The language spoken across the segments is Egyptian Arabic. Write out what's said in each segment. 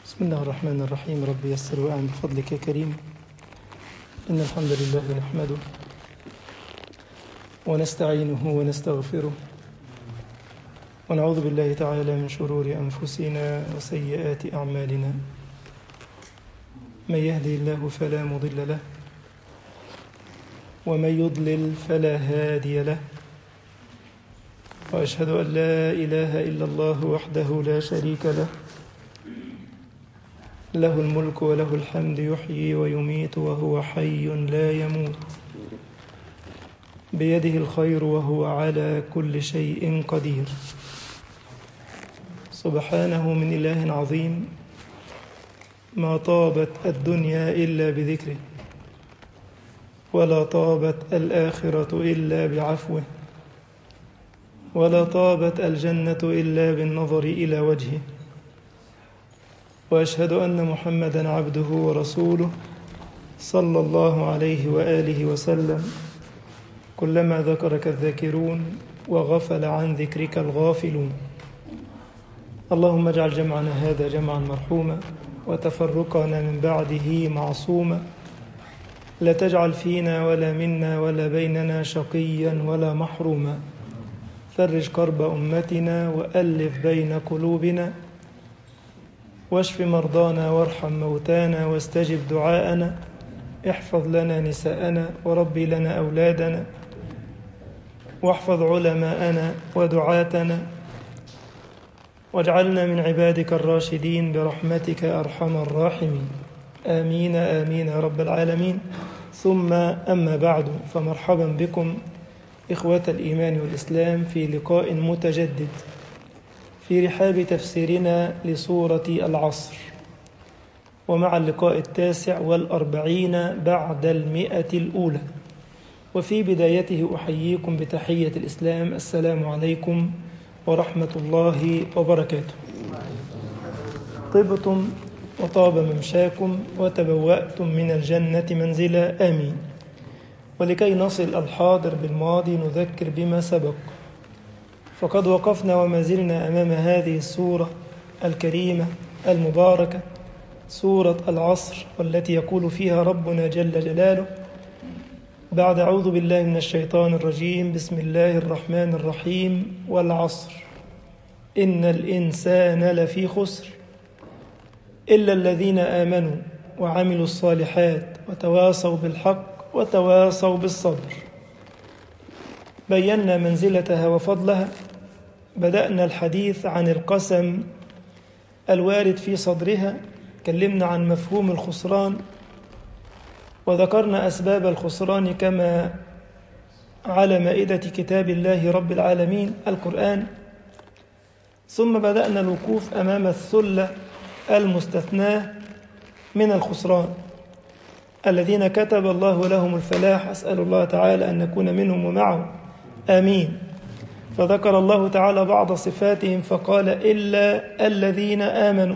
بسم الله الرحمن الرحيم رب يسر وأعن بفضلك يا كريم إن الحمد لله نحمده ونستعينه ونستغفره ونعوذ بالله تعالى من شرور أنفسنا وسيئات أعمالنا من يهدي الله فلا مضل له ومن يضلل فلا هادي له وأشهد أن لا إله إلا الله وحده لا شريك له له الملك وله الحمد يحيي ويميت وهو حي لا يموت بيده الخير وهو على كل شيء قدير سبحانه من إله عظيم ما طابت الدنيا إلا بذكره ولا طابت الآخرة إلا بعفوه ولا طابت الجنة إلا بالنظر إلى وجهه واشهد ان محمدا عبده ورسوله صلى الله عليه واله وسلم كلما ذكرك الذاكرون وغفل عن ذكرك الغافلون اللهم اجعل جمعنا هذا جمعا مرحوما وتفرقنا من بعده معصوما لا تجعل فينا ولا منا ولا بيننا شقيا ولا محروما فرج كرب امتنا والف بين قلوبنا واشف مرضانا وارحم موتانا واستجب دعاءنا احفظ لنا نساءنا وربي لنا أولادنا واحفظ علماءنا ودعاتنا واجعلنا من عبادك الراشدين برحمتك أرحم الراحمين آمين آمين يا رب العالمين ثم أما بعد فمرحبا بكم إخوة الإيمان والإسلام في لقاء متجدد في رحاب تفسيرنا لسورة العصر ومع اللقاء التاسع والأربعين بعد المئة الأولى وفي بدايته أحييكم بتحية الإسلام السلام عليكم ورحمة الله وبركاته طبتم وطاب ممشاكم وتبوأتم من الجنة منزلا آمين ولكي نصل الحاضر بالماضي نذكر بما سبق فقد وقفنا وما زلنا أمام هذه السورة الكريمة المباركة سورة العصر والتي يقول فيها ربنا جل جلاله بعد أعوذ بالله من الشيطان الرجيم بسم الله الرحمن الرحيم والعصر إن الإنسان لفي خسر إلا الذين آمنوا وعملوا الصالحات وتواصوا بالحق وتواصوا بالصبر بينا منزلتها وفضلها بدأنا الحديث عن القسم الوارد في صدرها كلمنا عن مفهوم الخسران وذكرنا أسباب الخسران كما على مائدة كتاب الله رب العالمين القرآن ثم بدأنا الوقوف أمام الثلة المستثناة من الخسران الذين كتب الله لهم الفلاح أسأل الله تعالى أن نكون منهم ومعهم آمين فذكر الله تعالى بعض صفاتهم فقال إلا الذين آمنوا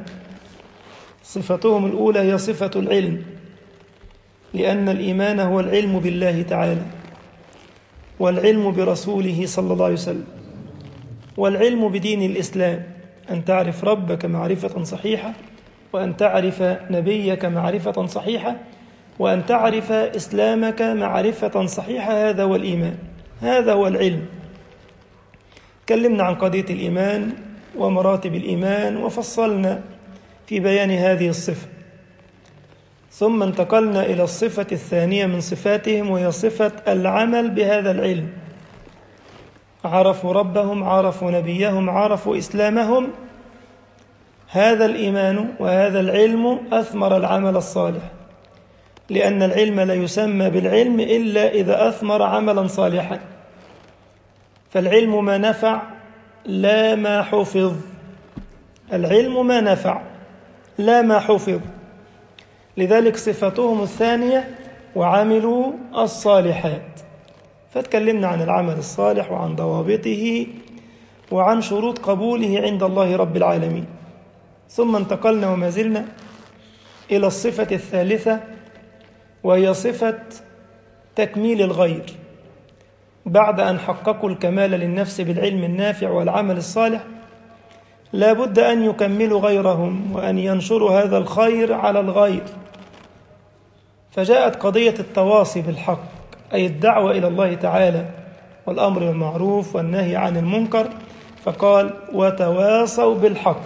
صفتهم الأولى هي صفة العلم لأن الإيمان هو العلم بالله تعالى والعلم برسوله صلى الله عليه وسلم والعلم بدين الإسلام أن تعرف ربك معرفة صحيحة وأن تعرف نبيك معرفة صحيحة وأن تعرف إسلامك معرفة صحيحة هذا هو الإيمان هذا هو العلم تكلمنا عن قضية الإيمان ومراتب الإيمان وفصلنا في بيان هذه الصفة ثم انتقلنا إلى الصفة الثانية من صفاتهم وهي صفة العمل بهذا العلم عرفوا ربهم عرفوا نبيهم عرفوا إسلامهم هذا الإيمان وهذا العلم أثمر العمل الصالح لأن العلم لا يسمى بالعلم إلا إذا أثمر عملا صالحا فالعلم ما نفع لا ما حفظ العلم ما نفع لا ما حفظ لذلك صفتهم الثانية وعملوا الصالحات فتكلمنا عن العمل الصالح وعن ضوابطه وعن شروط قبوله عند الله رب العالمين ثم انتقلنا وما زلنا إلى الصفة الثالثة وهي صفة تكميل الغير بعد أن حققوا الكمال للنفس بالعلم النافع والعمل الصالح لا بد أن يكملوا غيرهم وأن ينشروا هذا الخير على الغير فجاءت قضية التواصي بالحق أي الدعوة إلى الله تعالى والأمر بالمعروف والنهي عن المنكر فقال وتواصوا بالحق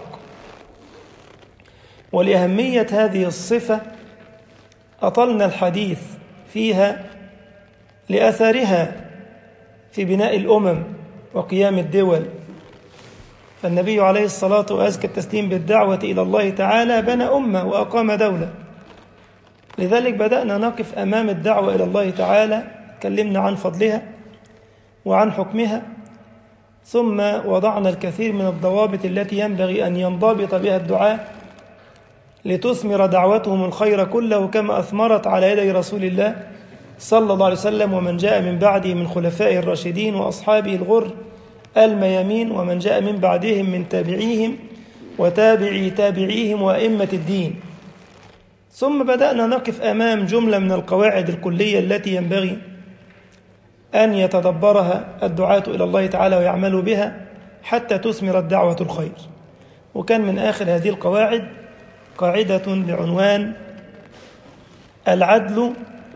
ولأهمية هذه الصفة أطلنا الحديث فيها لأثرها في بناء الأمم وقيام الدول فالنبي عليه الصلاة وأزكى التسليم بالدعوة إلى الله تعالى بنى أمة وأقام دولة لذلك بدأنا نقف أمام الدعوة إلى الله تعالى تكلمنا عن فضلها وعن حكمها ثم وضعنا الكثير من الضوابط التي ينبغي أن ينضبط بها الدعاء لتثمر دعوتهم الخير كله كما أثمرت على يدي رسول الله صلى الله عليه وسلم ومن جاء من بعده من خلفائه الراشدين وأصحابه الغر الميامين ومن جاء من بعدهم من تابعيهم وتابعي تابعيهم وأئمة الدين ثم بدأنا نقف أمام جملة من القواعد الكلية التي ينبغي أن يتدبرها الدعاة إلى الله تعالى ويعملوا بها حتى تثمر الدعوة الخير وكان من آخر هذه القواعد قاعدة بعنوان العدل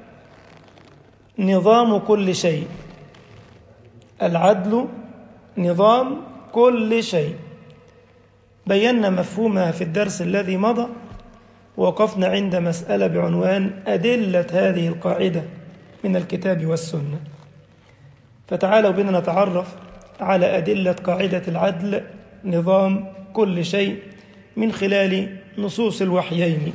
نظام كل شيء العدل نظام كل شيء بينا مفهومها في الدرس الذي مضى ووقفنا عند مسألة بعنوان أدلة هذه القاعدة من الكتاب والسنة فتعالوا بنا نتعرف على أدلة قاعدة العدل نظام كل شيء من خلال نصوص الوحيين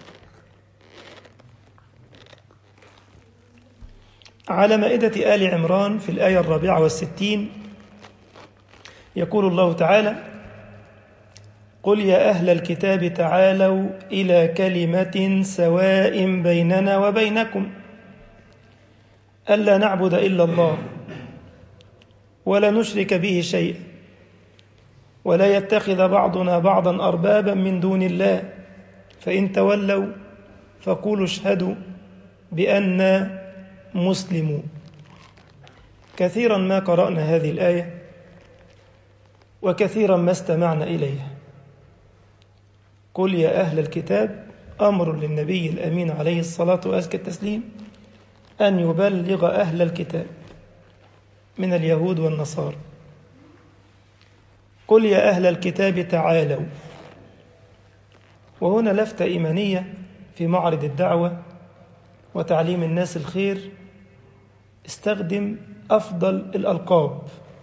على مائدة آل عمران في الآية الرابعة والستين يقول الله تعالى قل يا أهل الكتاب تعالوا إلى كلمة سواء بيننا وبينكم ألا نعبد إلا الله ولا نشرك به شيئا ولا يتخذ بعضنا بعضا أربابا من دون الله فإن تولوا فقولوا اشهدوا بأننا مسلمون كثيرا ما قرأنا هذه الآية وكثيرا ما استمعنا إليها قل يا أهل الكتاب أمر للنبي الأمين عليه الصلاة وأزكى التسليم أن يبلغ أهل الكتاب من اليهود والنصارى قل يا أهل الكتاب تعالوا وهنا لفتة إيمانية في معرض الدعوة وتعليم الناس الخير استخدم أفضل الألقاب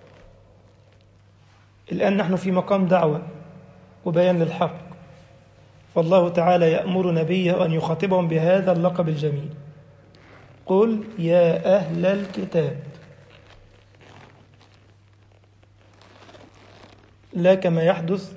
الآن نحن في مقام دعوة وبيان للحق فالله تعالى يأمر نبيه أن يخاطبهم بهذا اللقب الجميل قل يا أهل الكتاب لا كما يحدث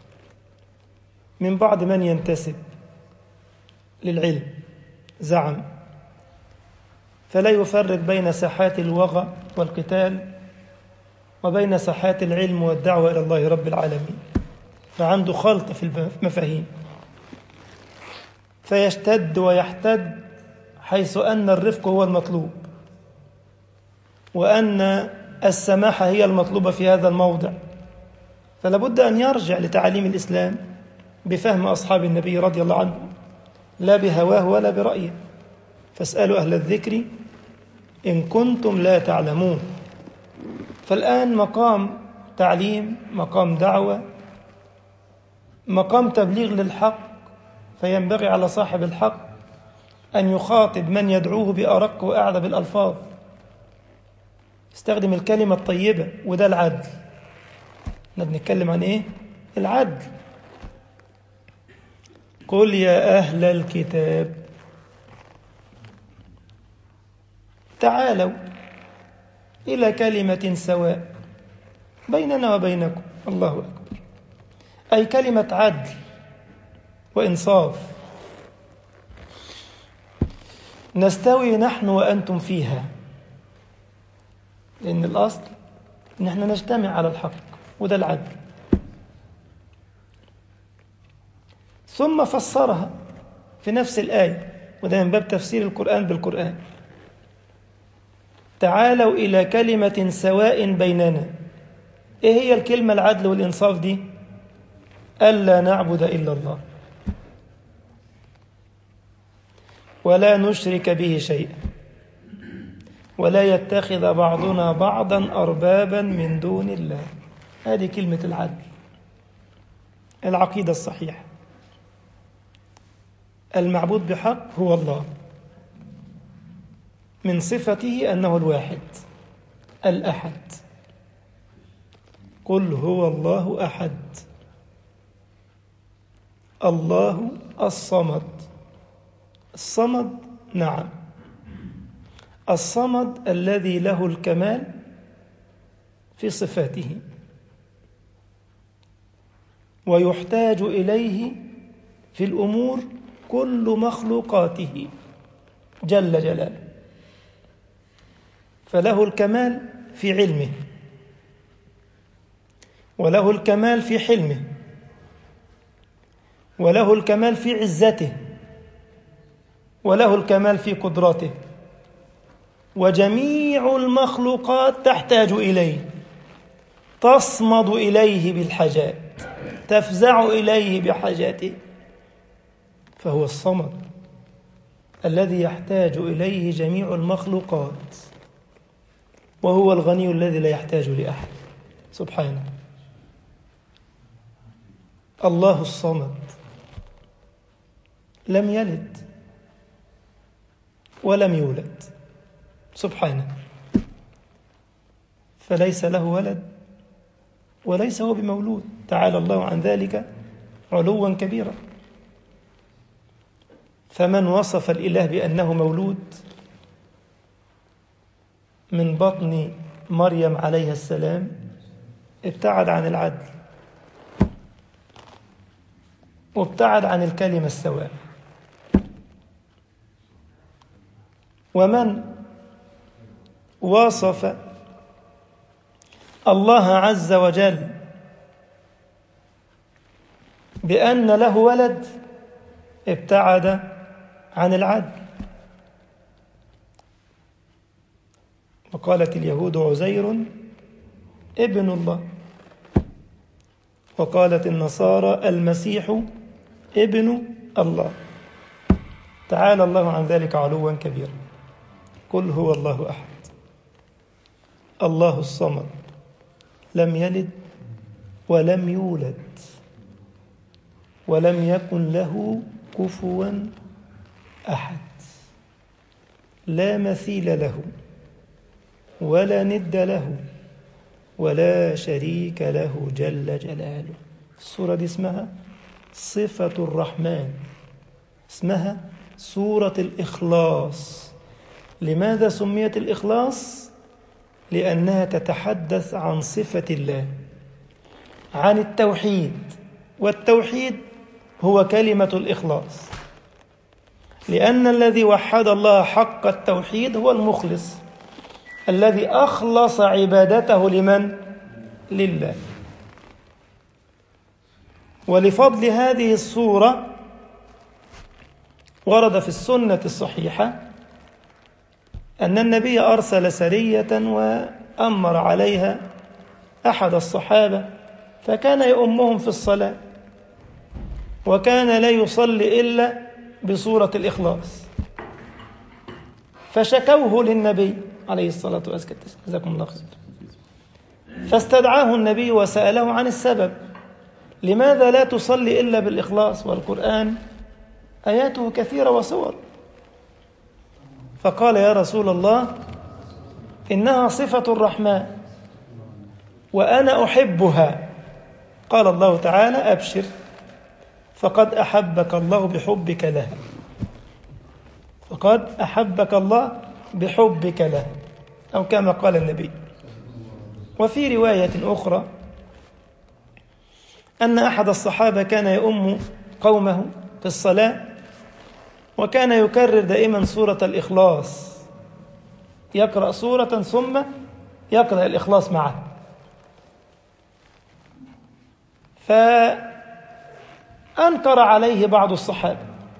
من بعض من ينتسب للعلم زعم فلا يفرق بين ساحات الوغى والقتال وبين ساحات العلم والدعوة إلى الله رب العالمين فعنده خلط في المفاهيم فيشتد ويحتد حيث أن الرفق هو المطلوب وأن السماحة هي المطلوبة في هذا الموضع فلا بد أن يرجع لتعاليم الإسلام بفهم أصحاب النبي رضي الله عنهم لا بهواه ولا برأيه فاسألوا أهل الذكر إن كنتم لا تعلمون فالآن مقام تعليم مقام دعوة مقام تبليغ للحق فينبغي على صاحب الحق أن يخاطب من يدعوه بأرق وأعذب الألفاظ استخدم الكلمة الطيبة وده العدل احنا بنتكلم عن ايه العدل قل يا أهل الكتاب تعالوا إلى كلمة سواء بيننا وبينكم الله أكبر أي كلمة عدل وإنصاف نستوي نحن وأنتم فيها لأن الأصل إن احنا نجتمع على الحق وده العدل ثم فسرها في نفس الآية وده من باب تفسير القرآن بالقرآن تعالوا إلى كلمة سواء بيننا إيه هي الكلمة العدل والإنصاف دي ألا نعبد إلا الله ولا نشرك به شيئا ولا يتخذ بعضنا بعضا أربابا من دون الله هذه كلمة العدل العقيدة الصحيحة المعبود بحق هو الله من صفته أنه الواحد الأحد قل هو الله أحد الله الصمد الصمد نعم الصمد الذي له الكمال في صفاته ويحتاج إليه في الأمور كل مخلوقاته جل جلاله فله الكمال في علمه وله الكمال في حلمه وله الكمال في عزته وله الكمال في قدرته وجميع المخلوقات تحتاج إليه تصمد إليه بالحاجات تفزع إليه بحاجاته فهو الصمد الذي يحتاج إليه جميع المخلوقات وهو الغني الذي لا يحتاج لأحد سبحانه الله الصمد لم يلد ولم يولد سبحانه فليس له ولد وليس هو بمولود تعالى الله عن ذلك علوا كبيرا فمن وصف الإله بأنه مولود من بطن مريم عليها السلام ابتعد عن العدل وابتعد عن الكلمة السواء ومن وصف الله عز وجل بأن له ولد ابتعد عن العدل وقالت اليهود عزير ابن الله وقالت النصارى المسيح ابن الله تعالى الله عن ذلك علوا كبيرا قل هو الله احد الله الصمد لم يلد ولم يولد ولم يكن له كفوا احد لا مثيل له ولا ند له ولا شريك له جل جلاله السورة دي اسمها صفة الرحمن اسمها سورة الإخلاص لماذا سميت الإخلاص؟ لأنها تتحدث عن صفة الله عن التوحيد والتوحيد هو كلمة الإخلاص لأن الذي وحد الله حق التوحيد هو المخلص الذي أخلص عبادته لمن؟ لله ولفضل هذه الصورة ورد في السنة الصحيحة أن النبي أرسل سرية وأمر عليها أحد الصحابة فكان يؤمهم في الصلاة وكان لا يصلي إلا بصورة الإخلاص فشكوه للنبي عليه الصلاة والسلام جزاكم الله خير فاستدعاه النبي وسأله عن السبب لماذا لا تصلي إلا بالإخلاص والقرآن آياته كثيرة وصور فقال يا رسول الله إنها صفة الرحمن وأنا أحبها قال الله تعالى أبشر فقد أحبك الله بحبك لها فقد أحبك الله بحبك له أو كما قال النبي وفي رواية أخرى أن أحد الصحابة كان يؤم قومه في الصلاة وكان يكرر دائما سورة الإخلاص يقرأ سورة ثم يقرأ الإخلاص معه فأنكر عليه بعض الصحابة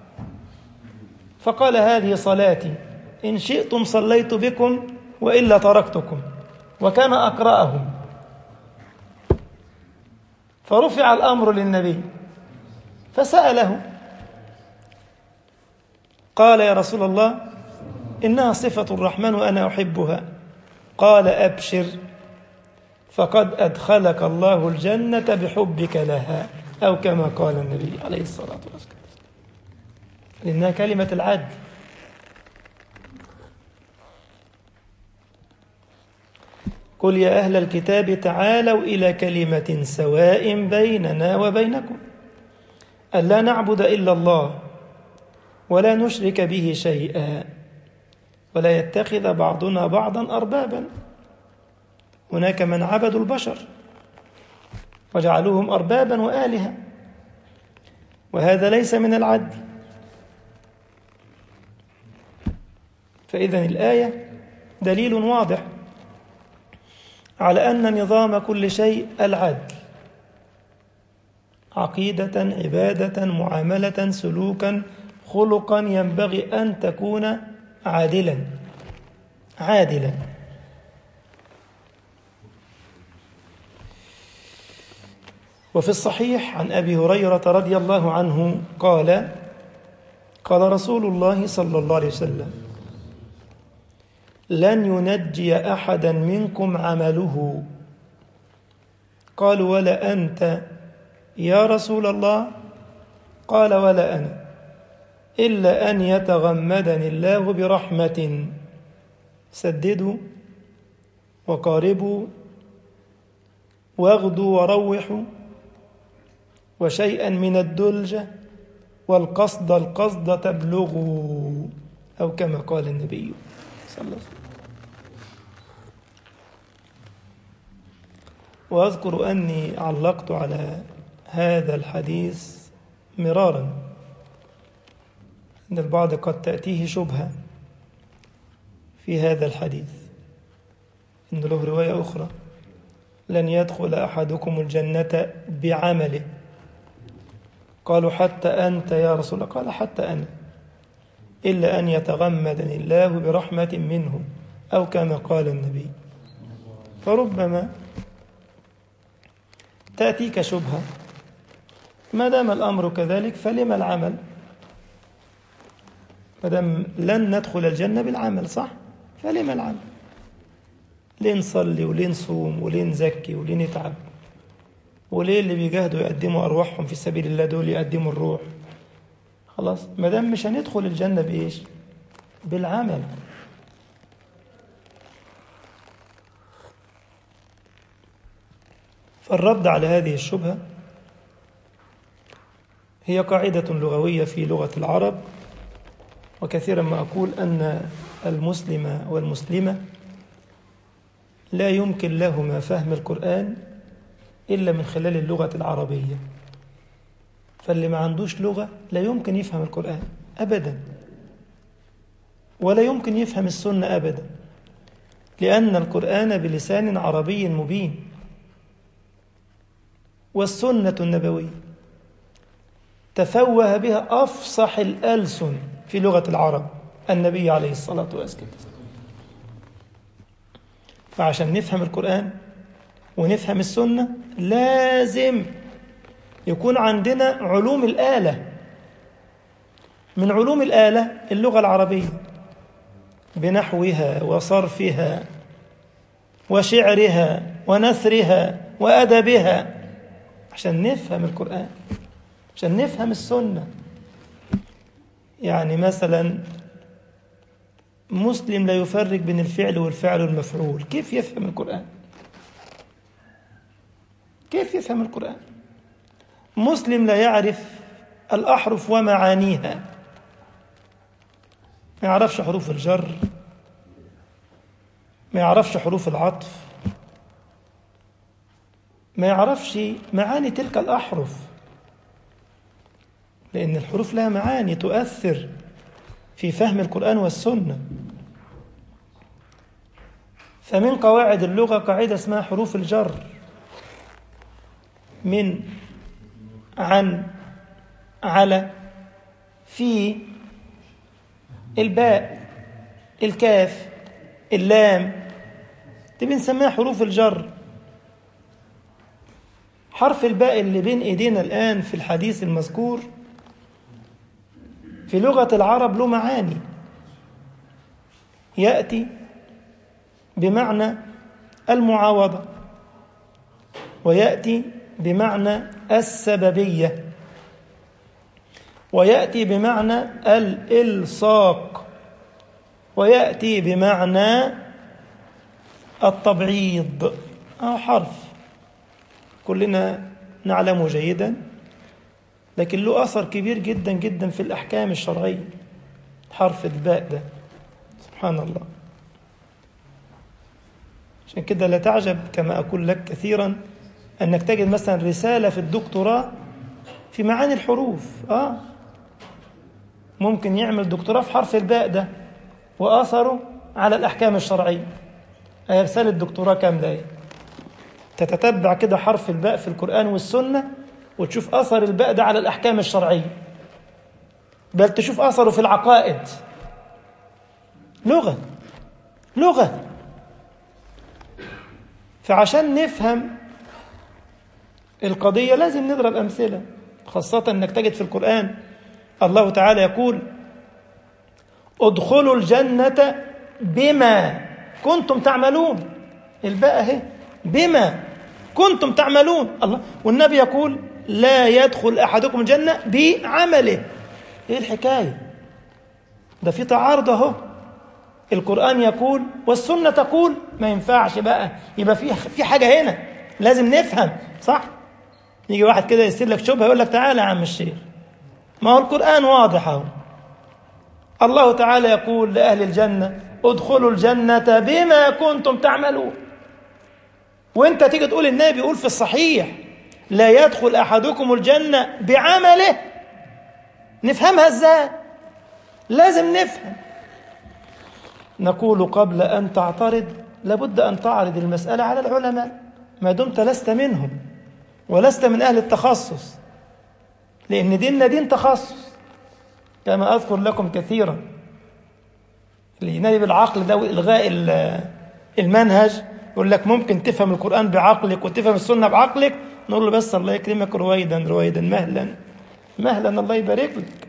فقال هذه صلاتي إن شئتم صليت بكم وإلا تركتكم وكان أقرأهم فرفع الأمر للنبي فسأله قال يا رسول الله إنها صفة الرحمن وأنا أحبها قال أبشر فقد أدخلك الله الجنة بحبك لها أو كما قال النبي عليه الصلاة والسلام لأنها كلمة العدل قل يا أهل الكتاب تعالوا إلى كلمة سواء بيننا وبينكم ألا نعبد إلا الله ولا نشرك به شيئا ولا يتخذ بعضنا بعضا أربابا هناك من عبدوا البشر وجعلوهم أربابا وآلهة وهذا ليس من العدل فإذا الآية دليل واضح على أن نظام كل شيء العدل عقيدة عبادة معاملة سلوكا خلقا ينبغي أن تكون عادلا عادلا وفي الصحيح عن أبي هريرة رضي الله عنه قال قال رسول الله صلى الله عليه وسلم لن ينجي أحدا منكم عمله قالوا ولا أنت يا رسول الله قال ولا أنا إلا أن يتغمدني الله برحمة سددوا وقاربوا واغدوا وروحوا وشيئا من الدلجة والقصد القصد تبلغوا أو كما قال النبي صلى الله عليه وسلم وأذكر أني علقت على هذا الحديث مرارا أن البعض قد تأتيه شبهة في هذا الحديث إن له رواية أخرى لن يدخل أحدكم الجنة بعمله قالوا حتى أنت يا رسول الله قال حتى أنا إلا أن يتغمدني الله برحمة منه أو كما قال النبي فربما تأتيك شبهة ما دام الأمر كذلك فلما العمل ما دام لن ندخل الجنة بالعمل صح فلما العمل ليه نصلي وليه نصوم وليه نزكي وليه نتعب وليه اللي بيجاهدوا يقدموا أرواحهم في سبيل الله دول يقدموا الروح خلاص ما دام مش هندخل الجنة بإيش بالعمل فالرد على هذه الشبهة هي قاعدة لغوية في لغة العرب وكثيرا ما أقول أن المسلم والمسلمة لا يمكن لهما فهم القرآن إلا من خلال اللغة العربية فاللي ما عندوش لغة لا يمكن يفهم القرآن أبدا ولا يمكن يفهم السنة أبدا لأن القرآن بلسان عربي مبين والسنة النبوية تفوه بها أفصح الألسن في لغة العرب النبي عليه الصلاة والسلام فعشان نفهم القرآن ونفهم السنة لازم يكون عندنا علوم الآلة من علوم الآلة اللغة العربية بنحوها وصرفها وشعرها ونثرها وأدبها عشان نفهم القرآن عشان نفهم السنة يعني مثلا مسلم لا يفرق بين الفعل والفعل والمفعول كيف يفهم القرآن كيف يفهم القرآن مسلم لا يعرف الأحرف ومعانيها ما يعرفش حروف الجر ما يعرفش حروف العطف ما يعرفش معاني تلك الأحرف لأن الحروف لها معاني تؤثر في فهم القرآن والسنة فمن قواعد اللغة قاعدة اسمها حروف الجر من عن على في الباء الكاف اللام دي بنسميها حروف الجر حرف الباء اللي بين ايدينا الآن في الحديث المذكور في لغة العرب له معاني يأتي بمعنى المعاوضة ويأتي بمعنى السببية ويأتي بمعنى الإلصاق ويأتي بمعنى التبعيض آه حرف كلنا نعلمه جيدا لكن له أثر كبير جدا جدا في الأحكام الشرعية حرف الباء ده سبحان الله عشان كده لا تعجب كما أقول لك كثيرا أنك تجد مثلا رسالة في الدكتوراه في معاني الحروف آه ممكن يعمل دكتوراه في حرف الباء ده وأثره على الأحكام الشرعية أي رسالة دكتوراه كاملة إيه؟ تتتبع كده حرف الباء في القرآن والسنة وتشوف أثر الباء ده على الأحكام الشرعية بل تشوف أثره في العقائد لغة لغة فعشان نفهم القضية لازم نضرب أمثلة خاصة أنك تجد في القرآن الله تعالى يقول ادخلوا الجنة بما كنتم تعملون الباء اهي بما كنتم تعملون الله والنبي يقول لا يدخل احدكم الجنه بعمله ايه الحكايه ده في تعارض اهو القران يقول والسنه تقول ما ينفعش بقى يبقى في في حاجه هنا لازم نفهم صح يجي واحد كده يسير لك شبهه يقول لك تعالى يا عم الشيخ ما هو القران واضح اهو الله تعالى يقول لاهل الجنه ادخلوا الجنه بما كنتم تعملون وانت تيجي تقول النبي يقول في الصحيح لا يدخل احدكم الجنه بعمله نفهمها ازاي لازم نفهم نقول قبل ان تعترض لابد ان تعرض المساله على العلماء ما دمت لست منهم ولست من اهل التخصص لان ديننا دين تخصص كما اذكر لكم كثيرا اللي ينادي بالعقل ده والغاء المنهج يقول لك ممكن تفهم القرآن بعقلك وتفهم السنة بعقلك نقول له بس الله يكرمك رويدا رويدا مهلا مهلا الله يبارك لك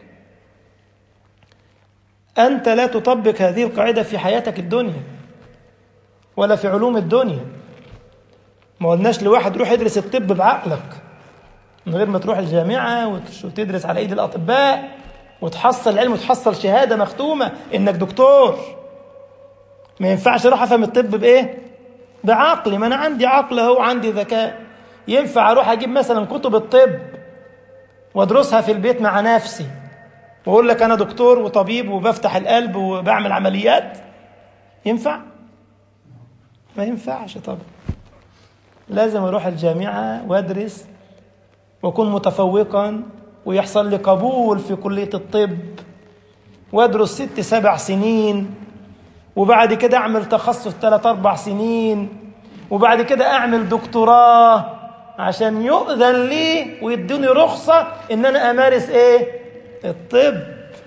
أنت لا تطبق هذه القاعدة في حياتك الدنيا ولا في علوم الدنيا ما قلناش لواحد روح ادرس الطب بعقلك من غير ما تروح الجامعة وتدرس على ايد الأطباء وتحصل علم وتحصل شهادة مختومة إنك دكتور ما ينفعش أروح أفهم الطب بإيه؟ بعقلي ما انا عندي عقل اهو عندي ذكاء ينفع اروح اجيب مثلا كتب الطب وادرسها في البيت مع نفسي واقول لك انا دكتور وطبيب وبفتح القلب وبعمل عمليات ينفع ما ينفعش طبعا لازم اروح الجامعه وادرس واكون متفوقا ويحصل لي قبول في كليه الطب وادرس ست سبع سنين وبعد كده اعمل تخصص ثلاث اربع سنين وبعد كده اعمل دكتوراه عشان يؤذن لي ويدوني رخصة ان انا امارس ايه الطب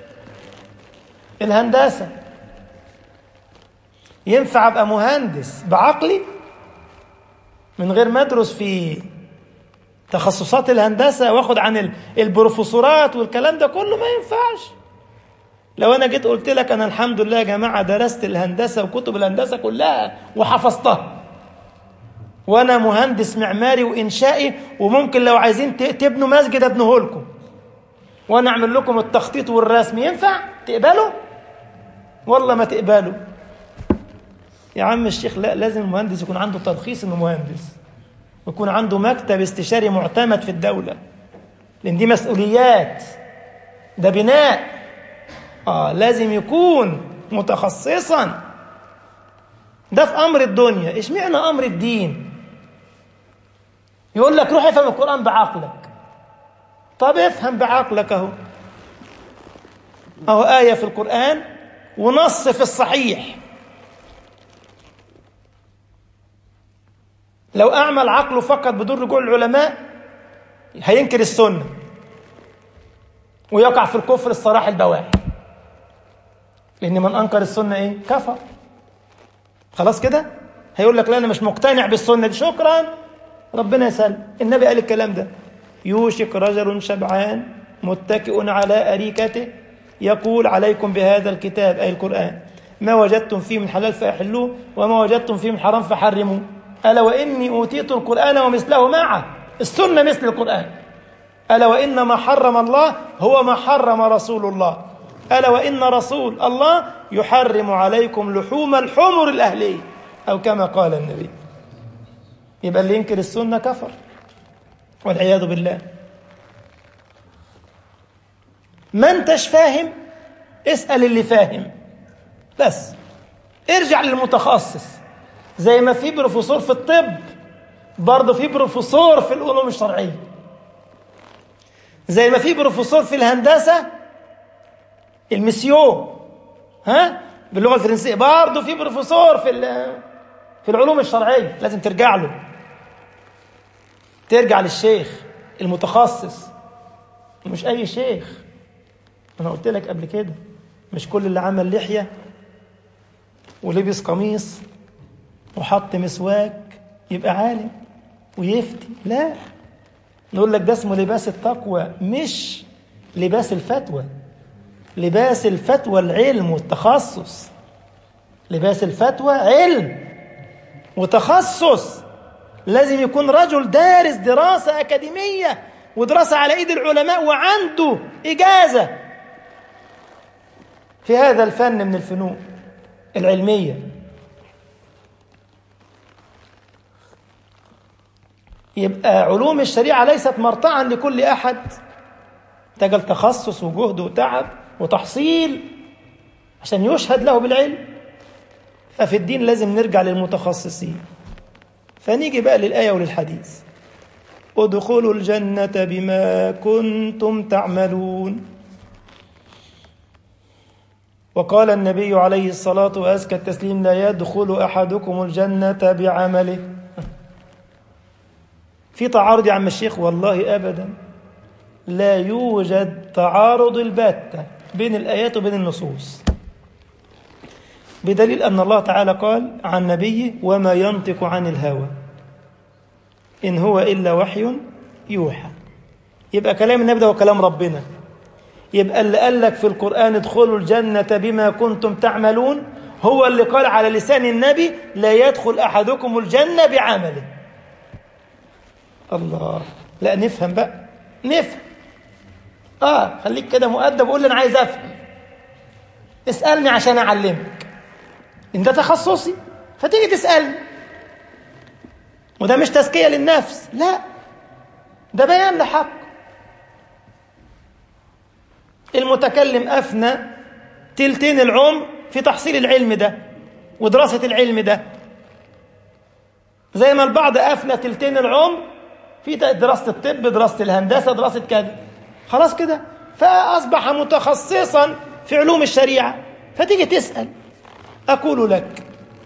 الهندسة ينفع ابقى مهندس بعقلي من غير ما ادرس في تخصصات الهندسة واخد عن البروفيسورات والكلام ده كله ما ينفعش لو انا جيت قلت لك انا الحمد لله يا جماعه درست الهندسه وكتب الهندسه كلها وحفظتها وانا مهندس معماري وانشائي وممكن لو عايزين تبنوا مسجد ابنه لكم وانا اعمل لكم التخطيط والرسم ينفع تقبلوا والله ما تقبلوا يا عم الشيخ لا لازم المهندس يكون عنده ترخيص انه مهندس ويكون عنده مكتب استشاري معتمد في الدوله لان دي مسؤوليات ده بناء آه لازم يكون متخصصا ده في أمر الدنيا إيش معنى أمر الدين يقول لك روح افهم القرآن بعقلك طب افهم بعقلك أهو أهو آية في القرآن ونص في الصحيح لو أعمل عقله فقط بدون رجوع العلماء هينكر السنة ويقع في الكفر الصراح البواح لأن من أنكر السنة إيه؟ كفر خلاص كده؟ هيقول لك لا أنا مش مقتنع بالسنة دي شكرا ربنا يسلم النبي قال الكلام ده يوشك رجل شبعان متكئ على أريكته يقول عليكم بهذا الكتاب أي القرآن ما وجدتم فيه من حلال فأحلوه وما وجدتم فيه من حرام فحرموه ألا وإني أوتيت القرآن ومثله معه السنة مثل القرآن ألا وإن ما حرم الله هو ما حرم رسول الله ألا وإن رسول الله يحرم عليكم لحوم الحمر الأهلية أو كما قال النبي يبقى اللي ينكر السنة كفر والعياذ بالله ما انتش فاهم اسأل اللي فاهم بس ارجع للمتخصص زي ما في بروفيسور في الطب برضه في بروفيسور في العلوم الشرعية زي ما في بروفيسور في الهندسة المسيو ها باللغة الفرنسية برضه في بروفيسور في في العلوم الشرعية لازم ترجع له ترجع للشيخ المتخصص مش أي شيخ أنا قلت لك قبل كده مش كل اللي عمل لحية ولبس قميص وحط مسواك يبقى عالم ويفتي لا نقول لك ده اسمه لباس التقوى مش لباس الفتوى لباس الفتوى العلم والتخصص لباس الفتوى علم وتخصص لازم يكون رجل دارس دراسة أكاديمية ودراسة على إيد العلماء وعنده إجازة في هذا الفن من الفنون العلمية يبقى علوم الشريعة ليست مرتعا لكل أحد تجل تخصص وجهد وتعب وتحصيل عشان يشهد له بالعلم ففي الدين لازم نرجع للمتخصصين فنيجي بقى للآية وللحديث ادخلوا الجنة بما كنتم تعملون وقال النبي عليه الصلاة وأزكى التسليم لا يدخل أحدكم الجنة بعمله في تعارض يا عم الشيخ والله أبدا لا يوجد تعارض البتة بين الآيات وبين النصوص بدليل أن الله تعالى قال عن نبيه وما ينطق عن الهوى إن هو إلا وحي يوحى يبقى كلام النبي ده هو كلام ربنا يبقى اللي قال لك في القرآن ادخلوا الجنة بما كنتم تعملون هو اللي قال على لسان النبي لا يدخل أحدكم الجنة بعمله الله لا نفهم بقى نفهم اه خليك كده مؤدب وقول لي انا عايز افهم اسالني عشان اعلمك ان ده تخصصي فتيجي تسالني وده مش تزكيه للنفس لا ده بيان لحق المتكلم افنى تلتين العمر في تحصيل العلم ده ودراسه العلم ده زي ما البعض افنى تلتين العمر في دراسه الطب دراسه الهندسه دراسه كذا خلاص كده فاصبح متخصصا في علوم الشريعه فتيجي تسال اقول لك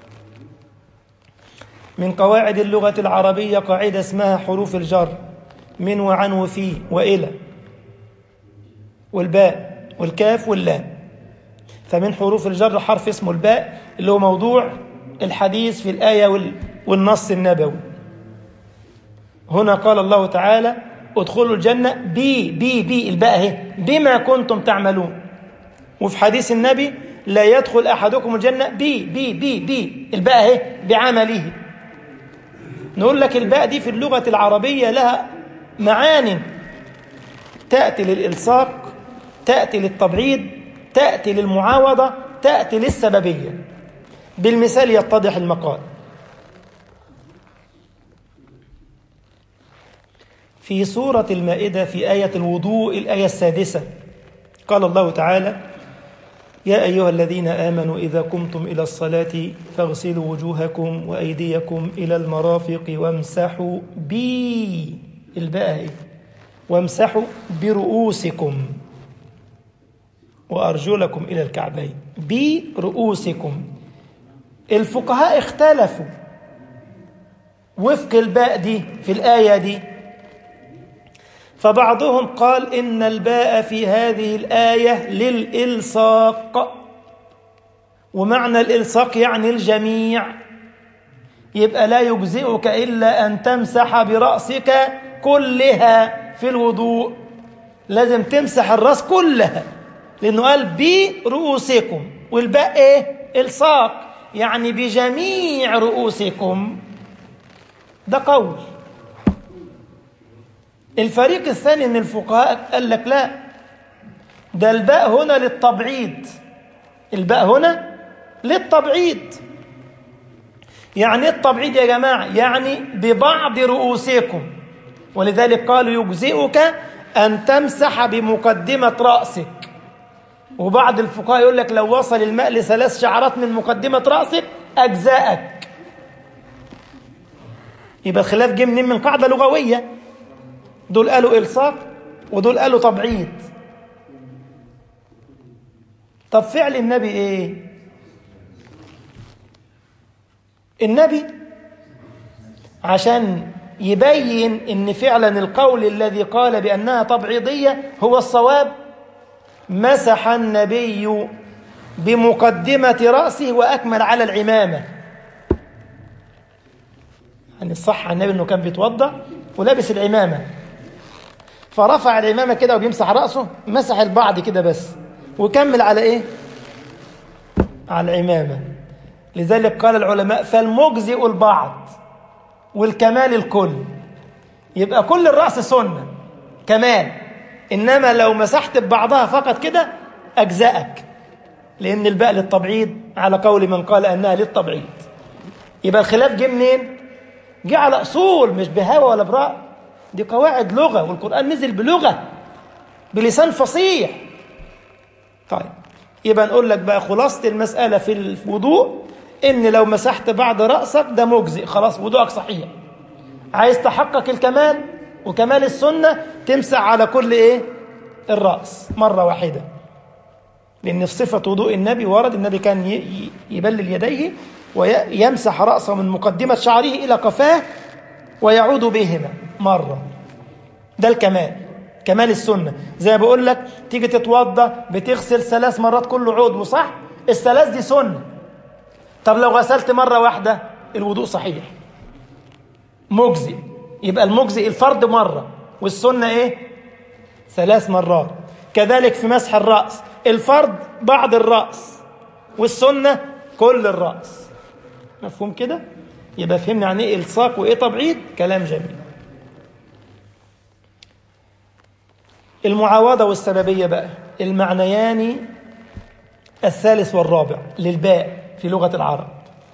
من قواعد اللغه العربيه قاعده اسمها حروف الجر من وعن وفي والى والباء والكاف واللام فمن حروف الجر حرف اسمه الباء اللي هو موضوع الحديث في الآية والنص النبوي هنا قال الله تعالى ادخلوا الجنة بي بي بي الباء اهي بما كنتم تعملون وفي حديث النبي لا يدخل أحدكم الجنة بي بي بي بي الباء اهي بعمله نقول لك الباء دي في اللغة العربية لها معان تأتي للإلصاق تأتي للتبعيد تأتي للمعاوضة تأتي للسببية بالمثال يتضح المقال في سورة المائدة في آية الوضوء الآية السادسة قال الله تعالى يا أيها الذين آمنوا إذا قمتم إلى الصلاة فاغسلوا وجوهكم وأيديكم إلى المرافق وامسحوا بي الباء وامسحوا برؤوسكم وأرجلكم إلى الكعبين برؤوسكم الفقهاء اختلفوا وفق الباء دي في الآية دي فبعضهم قال إن الباء في هذه الآية للإلصاق ومعنى الإلصاق يعني الجميع يبقى لا يجزئك إلا أن تمسح برأسك كلها في الوضوء لازم تمسح الراس كلها لأنه قال برؤوسكم والباء إيه؟ الصاق يعني بجميع رؤوسكم ده قول الفريق الثاني من الفقهاء قال لك لا ده الباء هنا للتبعيض الباء هنا للتبعيض يعني ايه التبعيض يا جماعة يعني ببعض رؤوسكم ولذلك قالوا يجزئك أن تمسح بمقدمة رأسك وبعض الفقهاء يقول لك لو وصل الماء لثلاث شعرات من مقدمة رأسك أجزاءك يبقى الخلاف جه منين من قاعدة لغوية دول قالوا إلصاق ودول قالوا تبعيض طب فعل النبي إيه النبي عشان يبين ان فعلا القول الذي قال بانها تبعيضيه هو الصواب مسح النبي بمقدمه راسه واكمل على العمامه يعني الصح عن النبي انه كان بيتوضا ولابس العمامه فرفع العمامه كده وبيمسح راسه مسح البعض كده بس وكمل على ايه على العمامه لذلك قال العلماء فالمجزئ البعض والكمال الكل يبقى كل الرأس سنة كمال إنما لو مسحت ببعضها فقط كده أجزأك لأن الباء للتبعيض على قول من قال أنها للتبعيض يبقى الخلاف جه منين؟ جه على أصول مش بهوى ولا برأي دي قواعد لغة والقرآن نزل بلغة بلسان فصيح طيب يبقى نقول لك بقى خلاصة المسألة في الوضوء ان لو مسحت بعض رأسك ده مجزئ خلاص وضوءك صحيح عايز تحقق الكمال وكمال السنة تمسح على كل ايه الرأس مرة واحدة لأن في صفة وضوء النبي ورد النبي كان يبلل يديه ويمسح رأسه من مقدمة شعره إلى قفاه ويعود بهما مرة ده الكمال كمال السنة زي ما بقول لك تيجي تتوضى بتغسل ثلاث مرات كل عضو صح الثلاث دي سنه طب لو غسلت مرة واحدة الوضوء صحيح مجزئ يبقى المجزئ الفرد مرة والسنة ايه ثلاث مرات كذلك في مسح الرأس الفرد بعض الرأس والسنة كل الرأس مفهوم كده يبقى فهمنا يعني ايه الصاق وايه تبعيض كلام جميل المعاوضة والسببية بقى المعنيان الثالث والرابع للباء في لغة العرب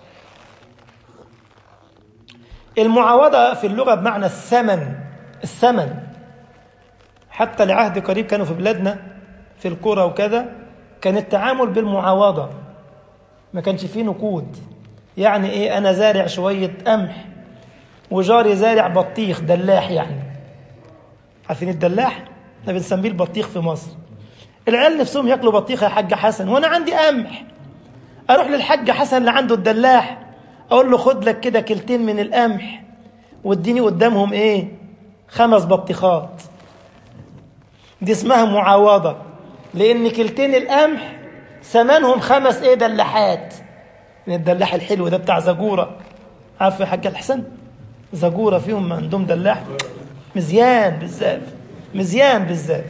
المعاوضة في اللغة بمعنى الثمن الثمن حتى لعهد قريب كانوا في بلادنا في القرى وكذا كان التعامل بالمعاوضة ما كانش فيه نقود يعني ايه انا زارع شوية قمح وجاري زارع بطيخ دلاح يعني عارفين الدلاح احنا بنسميه البطيخ في مصر العيال نفسهم ياكلوا بطيخ يا حاج حسن وانا عندي قمح اروح للحاج حسن اللي عنده الدلاح اقول له خد لك كده كيلتين من القمح واديني قدامهم ايه خمس بطيخات دي اسمها معاوضة لان كيلتين القمح ثمنهم خمس ايه دلاحات من الدلاح الحلو ده بتاع زجورة عارف يا حاج الحسن زجورة فيهم عندهم دلاح مزيان بالذات مزيان بالذات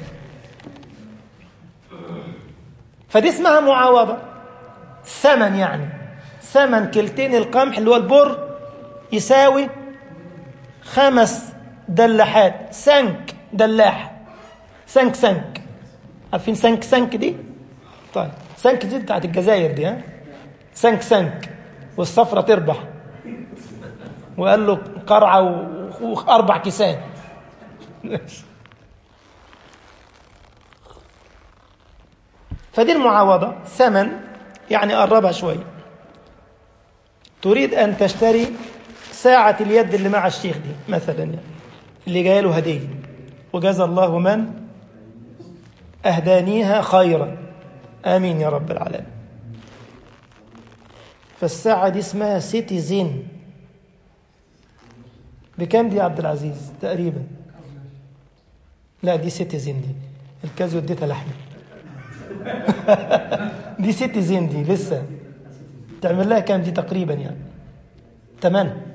فدي اسمها معاوضة ثمن يعني ثمن كيلتين القمح اللي هو البر يساوي خمس دلاحات سنك دلاح سنك سنك عارفين سنك سنك دي طيب سنك دي بتاعت الجزائر دي ها سنك سنك والصفرة تربح وقال له قرعة وأربع كيسان فدي المعاوضة ثمن يعني قربها شوية تريد أن تشتري ساعة اليد اللي مع الشيخ دي مثلا يعني اللي جاي له هدية وجزى الله من أهدانيها خيرا آمين يا رب العالمين فالساعة دي اسمها سيتيزين بكام دي يا عبد العزيز تقريبا لا دي سيتيزين دي الكازيو اديتها لحمه دي سيتيزين دي لسه تعمل لها كام دي تقريبا يعني تمن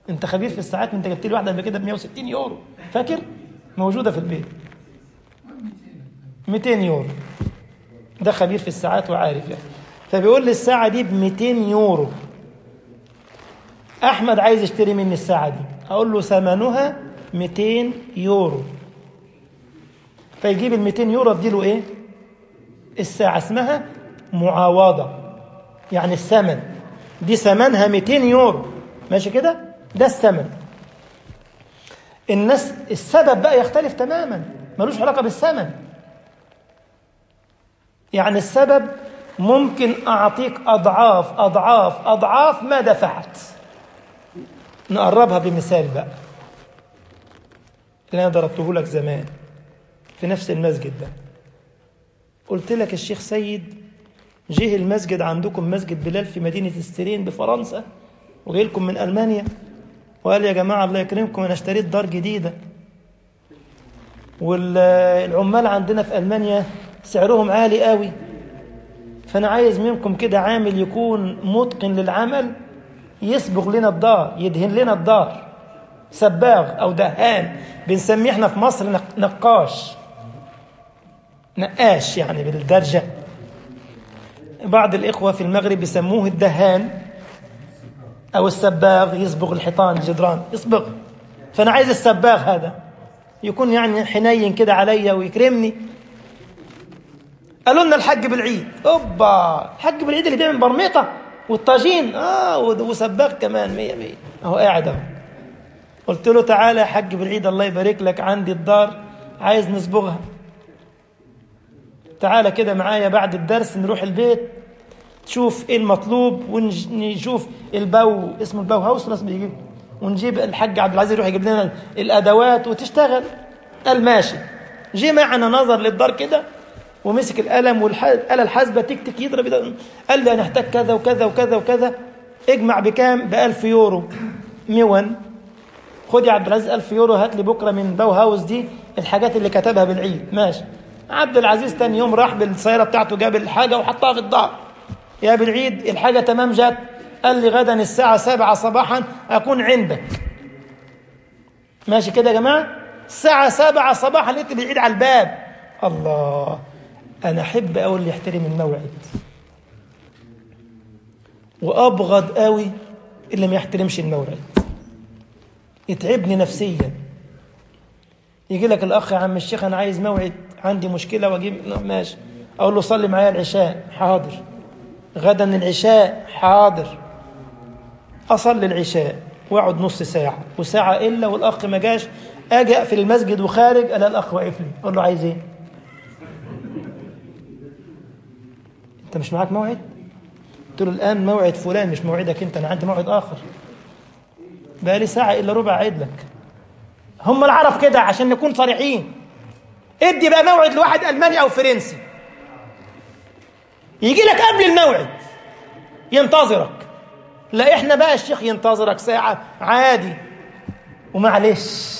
انت خبير في الساعات انت جبت لي واحده قبل كده ب 160 يورو فاكر موجوده في البيت 200 يورو ده خبير في الساعات وعارف يعني فبيقول لي الساعه دي ب 200 يورو احمد عايز يشتري مني الساعه دي اقول له ثمنها 200 يورو فيجيب ال 200 يورو اديله ايه الساعه اسمها معاوضه يعني الثمن دي ثمنها 200 يورو ماشي كده ده الثمن الناس السبب بقى يختلف تماما ملوش علاقه بالثمن يعني السبب ممكن اعطيك اضعاف اضعاف اضعاف ما دفعت نقربها بمثال بقى اللي انا ضربته لك زمان في نفس المسجد ده قلت لك الشيخ سيد جه المسجد عندكم مسجد بلال في مدينة استرين بفرنسا وجاي لكم من ألمانيا وقال يا جماعة الله يكرمكم أنا اشتريت دار جديدة والعمال عندنا في ألمانيا سعرهم عالي قوي فأنا عايز منكم كده عامل يكون متقن للعمل يصبغ لنا الدار يدهن لنا الدار سباغ أو دهان بنسميه احنا في مصر نقاش نقاش يعني بالدرجة بعض الإخوة في المغرب بيسموه الدهان أو السباغ يصبغ الحيطان الجدران يصبغ فأنا عايز السباغ هذا يكون يعني حنين كده عليا ويكرمني قالوا لنا الحج بالعيد اوبا الحج بالعيد اللي بيعمل برميطه والطاجين اه وسباغ كمان مية مية اهو قاعد اهو قلت له تعالى يا حج بالعيد الله يبارك لك عندي الدار عايز نصبغها تعالى كده معايا بعد الدرس نروح البيت تشوف ايه المطلوب ونشوف البو اسمه البو هاوس ناس بيجيب ونجيب الحاج عبد العزيز يروح يجيب لنا الادوات وتشتغل قال ماشي جه معنا نظر للدار كده ومسك القلم والآلة الحاسبة تك تك يضرب قال لي هنحتاج كذا وكذا وكذا وكذا اجمع بكام؟ ب 1000 يورو ميون خد يا عبد العزيز 1000 يورو هات لي بكره من باو هاوس دي الحاجات اللي كتبها بالعيد ماشي عبد العزيز تاني يوم راح بالسيارة بتاعته جاب الحاجة وحطها في الدار يا بالعيد الحاجة تمام جت قال لي غدا الساعة سبعة صباحا أكون عندك ماشي كده يا جماعة الساعة سبعة صباحا لقيت بالعيد على الباب الله أنا أحب أوي اللي يحترم الموعد وأبغض قوي اللي ما يحترمش الموعد يتعبني نفسيا يجي لك الأخ يا عم الشيخ أنا عايز موعد عندي مشكلة وأجيب ماشي أقول له صلي معايا العشاء حاضر غدا العشاء حاضر أصلي العشاء وأقعد نص ساعة وساعة إلا والأخ ما جاش أجي أقفل المسجد وخارج ألاقي الأخ واقف لي أقول له عايز إيه؟ أنت مش معاك موعد؟ قلت له الآن موعد فلان مش موعدك أنت أنا عندي موعد آخر بقى لي ساعة إلا ربع أعيد لك هم العرب كده عشان نكون صريحين ادي بقى موعد لواحد ألماني أو فرنسي يجي لك قبل الموعد ينتظرك لا احنا بقى الشيخ ينتظرك ساعة عادي ومعلش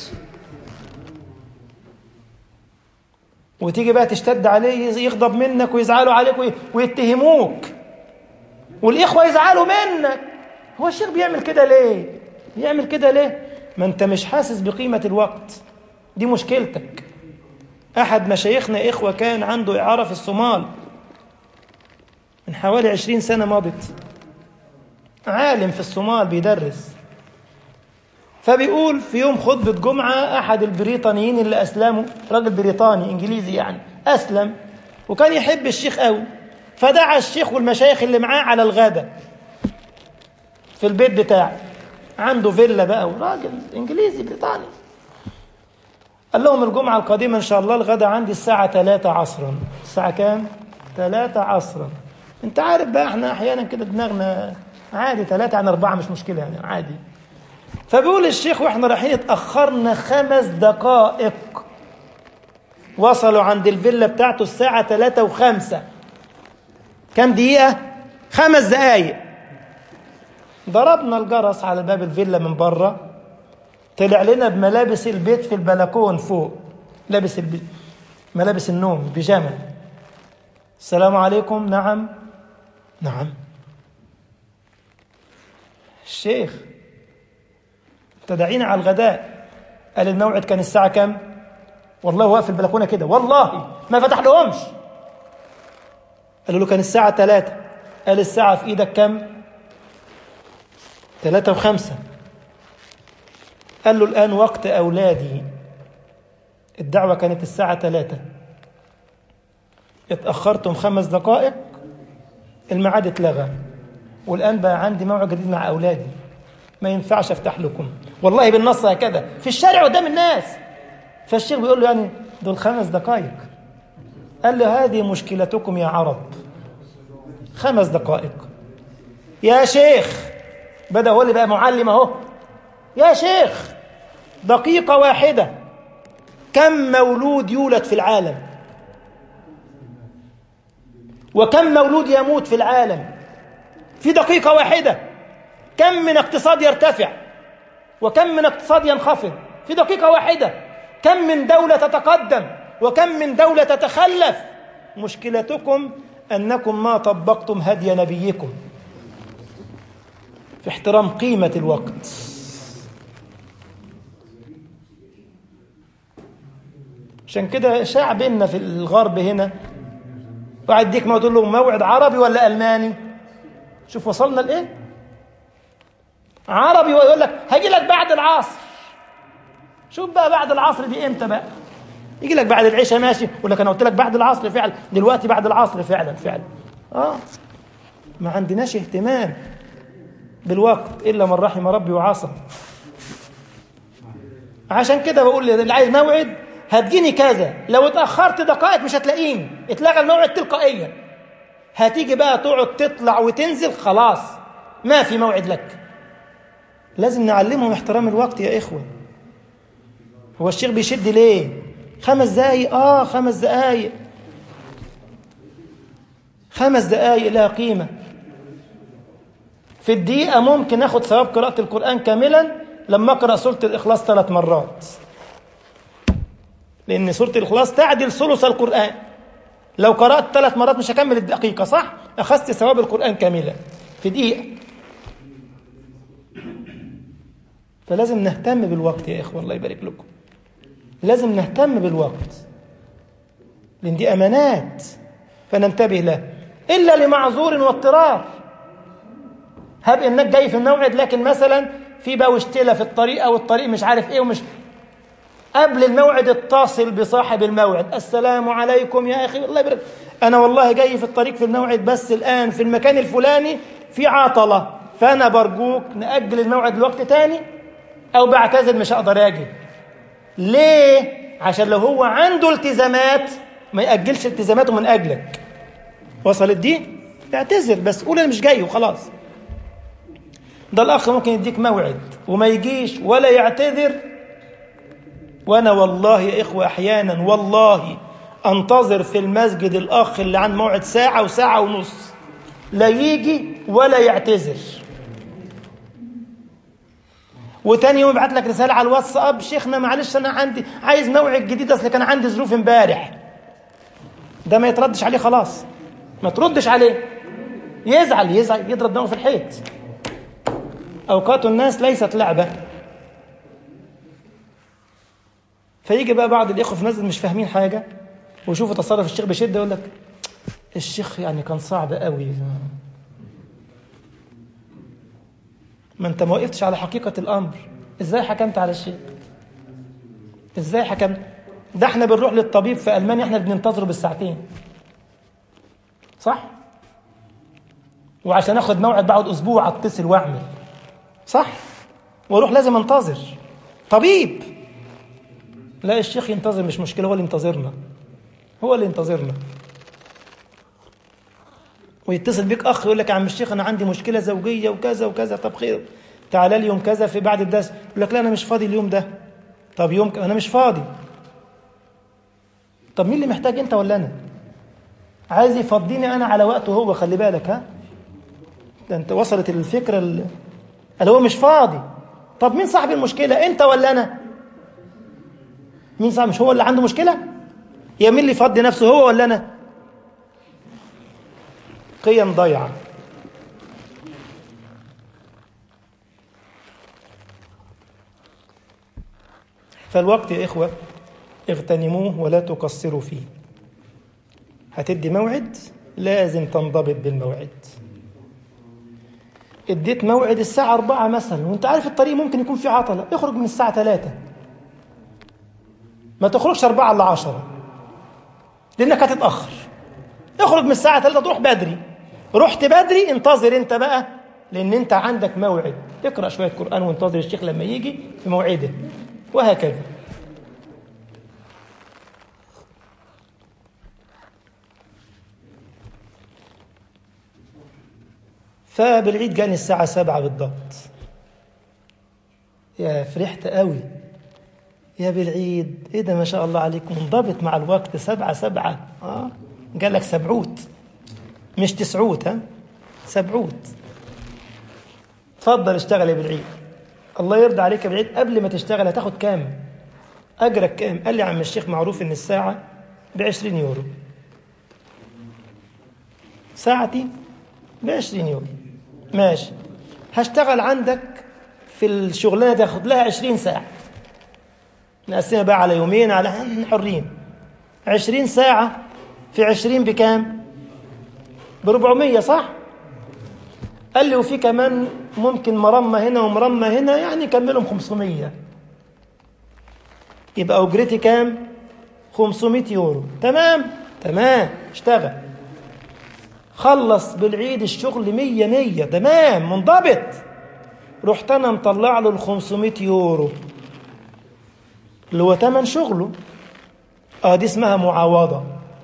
وتيجي بقى تشتد عليه يغضب منك ويزعلوا عليك ويتهموك والإخوة يزعلوا منك هو الشيخ بيعمل كده ليه بيعمل كده ليه ما انت مش حاسس بقيمة الوقت دي مشكلتك أحد مشايخنا إخوة كان عنده إعارة في الصومال من حوالي عشرين سنة مضت عالم في الصومال بيدرس فبيقول في يوم خطبة جمعة أحد البريطانيين اللي أسلموا راجل بريطاني إنجليزي يعني أسلم وكان يحب الشيخ قوي فدعا الشيخ والمشايخ اللي معاه على الغداء في البيت بتاعه عنده فيلا بقى وراجل إنجليزي بريطاني قال لهم الجمعة القادمة إن شاء الله الغداء عندي الساعة 3 عصرا الساعة كام؟ 3 عصرا أنت عارف بقى إحنا أحيانا كده دماغنا عادي 3 عن 4 مش مشكلة يعني عادي فبيقول الشيخ واحنا رايحين اتأخرنا خمس دقائق وصلوا عند الفيلا بتاعته الساعة 3 وخمسة كم دقيقة؟ خمس دقايق ضربنا الجرس على باب الفيلا من بره طلع لنا بملابس البيت في البلكون فوق لابس البيت ملابس النوم بيجامه السلام عليكم نعم نعم الشيخ تدعينا على الغداء قال الموعد كان الساعة كام والله واقف في البلكونة كده والله ما فتح لهمش قالوا له كان الساعة ثلاثة قال الساعة في إيدك كام ثلاثة وخمسة قال له الآن وقت أولادي الدعوة كانت الساعة ثلاثة اتأخرتم خمس دقائق الميعاد اتلغى والآن بقى عندي موعد جديد مع أولادي ما ينفعش أفتح لكم والله بالنص هكذا في الشارع قدام الناس فالشيخ بيقول له يعني دول خمس دقائق قال له هذه مشكلتكم يا عرب خمس دقائق يا شيخ بدأ هو اللي بقى معلم اهو يا شيخ دقيقة واحدة كم مولود يولد في العالم وكم مولود يموت في العالم في دقيقة واحدة كم من اقتصاد يرتفع وكم من اقتصاد ينخفض في دقيقة واحدة كم من دولة تتقدم وكم من دولة تتخلف مشكلتكم أنكم ما طبقتم هدي نبيكم في احترام قيمة الوقت عشان كده شاع بينا في الغرب هنا واحد يديك ما تقول له موعد عربي ولا ألماني شوف وصلنا لإيه عربي ويقول لك هاجي لك بعد العصر شوف بقى بعد العصر دي امتى بقى يجي لك بعد العشاء ماشي يقول لك انا قلت لك بعد العصر فعلا دلوقتي بعد العصر فعلا فعلا اه ما عندناش اهتمام بالوقت الا من رحم ربي وعصى عشان كده بقول اللي عايز موعد هتجيني كذا لو اتاخرت دقائق مش هتلاقيني اتلغى الموعد تلقائيا هتيجي بقى تقعد تطلع وتنزل خلاص ما في موعد لك لازم نعلمهم احترام الوقت يا اخوه هو الشيخ بيشد ليه خمس دقايق اه خمس دقايق خمس دقايق لها قيمة في الدقيقة ممكن اخد ثواب قراءة القرآن كاملا لما اقرأ سورة الإخلاص ثلاث مرات لأن سورة الإخلاص تعدل ثلث القرآن لو قرأت ثلاث مرات مش هكمل الدقيقة صح؟ أخذت ثواب القرآن كاملا في دقيقة فلازم نهتم بالوقت يا إخوة الله يبارك لكم لازم نهتم بالوقت لأن دي أمانات فننتبه لها إلا لمعذور واضطرار هب إنك جاي في الموعد لكن مثلا في بقى وشتلة في الطريق أو الطريق مش عارف إيه ومش قبل الموعد اتصل بصاحب الموعد السلام عليكم يا أخي الله يبارك أنا والله جاي في الطريق في الموعد بس الآن في المكان الفلاني في عطلة فأنا برجوك نأجل الموعد لوقت تاني أو بعتذر مش هقدر أجي ليه؟ عشان لو هو عنده التزامات ما يأجلش التزاماته من أجلك وصلت دي؟ اعتذر بس قول أنا مش جاي وخلاص ده الأخ ممكن يديك موعد وما يجيش ولا يعتذر وأنا والله يا إخوة أحيانا والله أنتظر في المسجد الأخ اللي عن موعد ساعة وساعة ونص لا يجي ولا يعتذر وتاني يوم يبعت لك رساله على الواتساب شيخنا معلش انا عندي عايز موعد جديد اصل كان عندي ظروف امبارح ده ما يتردش عليه خلاص ما تردش عليه يزعل يزعل يضرب دماغه في الحيط اوقات الناس ليست لعبه فيجي بقى بعض الاخوه في المسجد مش فاهمين حاجه ويشوفوا تصرف الشيخ بشده يقول لك الشيخ يعني كان صعب قوي ما انت ما وقفتش على حقيقة الأمر ازاي حكمت على الشيء ازاي حكمت ده احنا بنروح للطبيب في ألمانيا احنا بننتظره بالساعتين صح وعشان اخد موعد بعد اسبوع اتصل واعمل صح واروح لازم انتظر طبيب لا الشيخ ينتظر مش مشكلة هو اللي ينتظرنا هو اللي ينتظرنا ويتصل بيك اخ يقول لك يا عم الشيخ انا عندي مشكله زوجيه وكذا وكذا طب خير تعالى لي يوم كذا في بعد الدرس يقول لك لا انا مش فاضي اليوم ده طب يوم ك... انا مش فاضي طب مين اللي محتاج انت ولا انا عايز يفضيني انا على وقته هو خلي بالك ها ده انت وصلت الفكره اللي هو مش فاضي طب مين صاحب المشكله انت ولا انا مين صاحب مش هو اللي عنده مشكله يا مين اللي يفضي نفسه هو ولا انا قيم ضيعة فالوقت يا إخوة اغتنموه ولا تقصروا فيه هتدي موعد لازم تنضبط بالموعد اديت موعد الساعة أربعة مثلا وانت عارف الطريق ممكن يكون فيه عطلة اخرج من الساعة ثلاثة ما تخرجش أربعة إلا عشرة لأنك هتتأخر اخرج من الساعة ثلاثة تروح بدري رحت بدري انتظر انت بقى لأن انت عندك موعد اقرأ شوية قرآن وانتظر الشيخ لما يجي في موعده وهكذا فبالعيد جاني الساعة سبعة بالضبط يا فرحت قوي يا بالعيد ايه ده ما شاء الله عليك منضبط مع الوقت سبعة سبعة اه قال لك سبعوت مش تسعوت ها سبعوت تفضل اشتغل يا بالعيد الله يرضى عليك يا بالعيد قبل ما تشتغل هتاخد كام اجرك كام قال لي عم الشيخ معروف ان الساعة بعشرين يورو ساعتي بعشرين يورو ماشي هشتغل عندك في الشغلانة تاخد لها عشرين ساعة نقسمها بقى على يومين على حرين عشرين ساعة في عشرين بكام بربعمية صح قال لي وفي كمان ممكن مرمى هنا ومرمى هنا يعني كملهم خمسمية يبقى أجرتي كام خمسمية يورو تمام تمام اشتغل خلص بالعيد الشغل مية مية تمام منضبط رحت أنا مطلع له الخمسمية يورو اللي هو تمن شغله اه دي اسمها معاوضة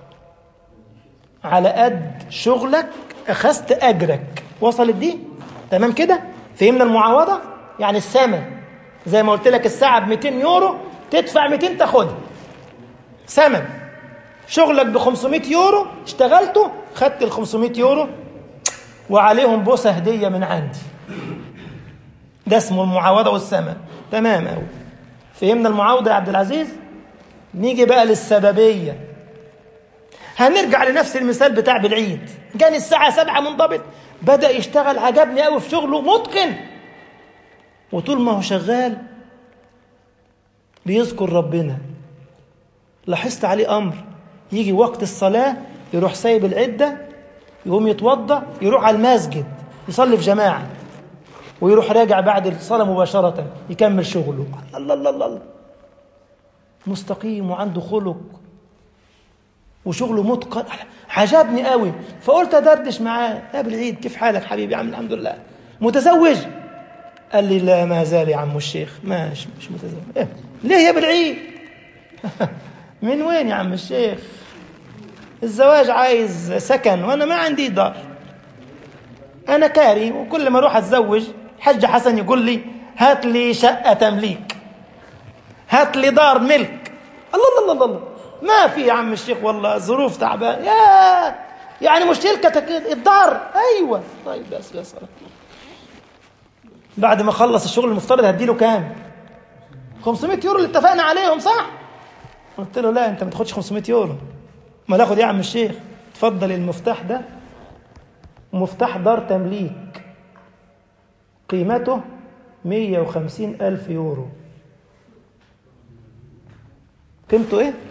على قد شغلك أخذت أجرك وصلت دي تمام كده فهمنا المعاوضة يعني الثمن زي ما قلت لك الساعة ب 200 يورو تدفع 200 تاخدها ثمن شغلك ب 500 يورو اشتغلته خدت ال 500 يورو وعليهم بوسة هدية من عندي ده اسمه المعاوضة والثمن تمام أوي فهمنا المعاوضة يا عبد العزيز نيجي بقى للسببية هنرجع لنفس المثال بتاع بالعيد كان الساعة سبعة منضبط بدأ يشتغل عجبني قوي في شغله متقن وطول ما هو شغال بيذكر ربنا لاحظت عليه أمر يجي وقت الصلاة يروح سايب العدة يقوم يتوضأ يروح على المسجد يصلي في جماعة ويروح راجع بعد الصلاة مباشرة يكمل شغله الله الله الله, الله. مستقيم وعنده خلق وشغله متقن عجبني قوي فقلت ادردش معاه يا بالعيد كيف حالك حبيبي عم الحمد لله متزوج قال لي لا ما زال يا عم الشيخ مش مش متزوج إيه؟ ليه يا بالعيد من وين يا عم الشيخ الزواج عايز سكن وانا ما عندي دار انا كاري وكل ما اروح اتزوج حج حسن يقول لي هات لي شقه تمليك هات لي دار ملك الله الله الله الله ما في يا عم الشيخ والله ظروف تعبان يا يعني مشكلتك الدار ايوه طيب بس بس بعد ما خلص الشغل المفترض هديله كام 500 يورو اللي اتفقنا عليهم صح قلت له لا انت ما تاخدش 500 يورو ما ناخد يا عم الشيخ اتفضل المفتاح ده مفتاح دار تمليك قيمته 150 ألف يورو قيمته ايه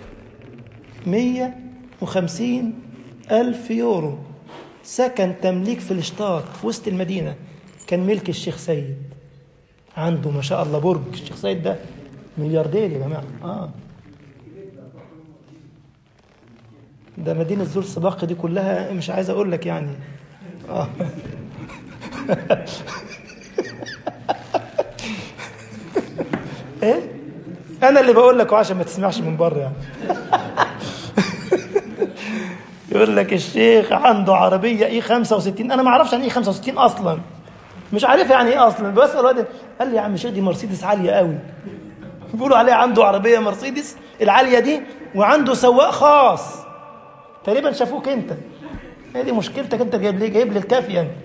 150 ألف يورو سكن تمليك في الاشتاق في وسط المدينة كان ملك الشيخ سيد عنده ما شاء الله برج الشيخ سيد ده ملياردير يا جماعة آه. ده مدينة زور سباق دي كلها مش عايز أقول لك يعني آه. ايه انا اللي بقول لك عشان ما تسمعش من بره يعني يقول لك الشيخ عنده عربيه اي 65 انا ما اعرفش يعني ايه 65 اصلا مش عارف يعني ايه اصلا بسال الواد قال لي يا عم الشيخ دي مرسيدس عاليه قوي بيقولوا عليها عنده عربيه مرسيدس العاليه دي وعنده سواق خاص تقريبا شافوك انت هي دي مشكلتك انت جايب ليه جايب لي الكافيه انت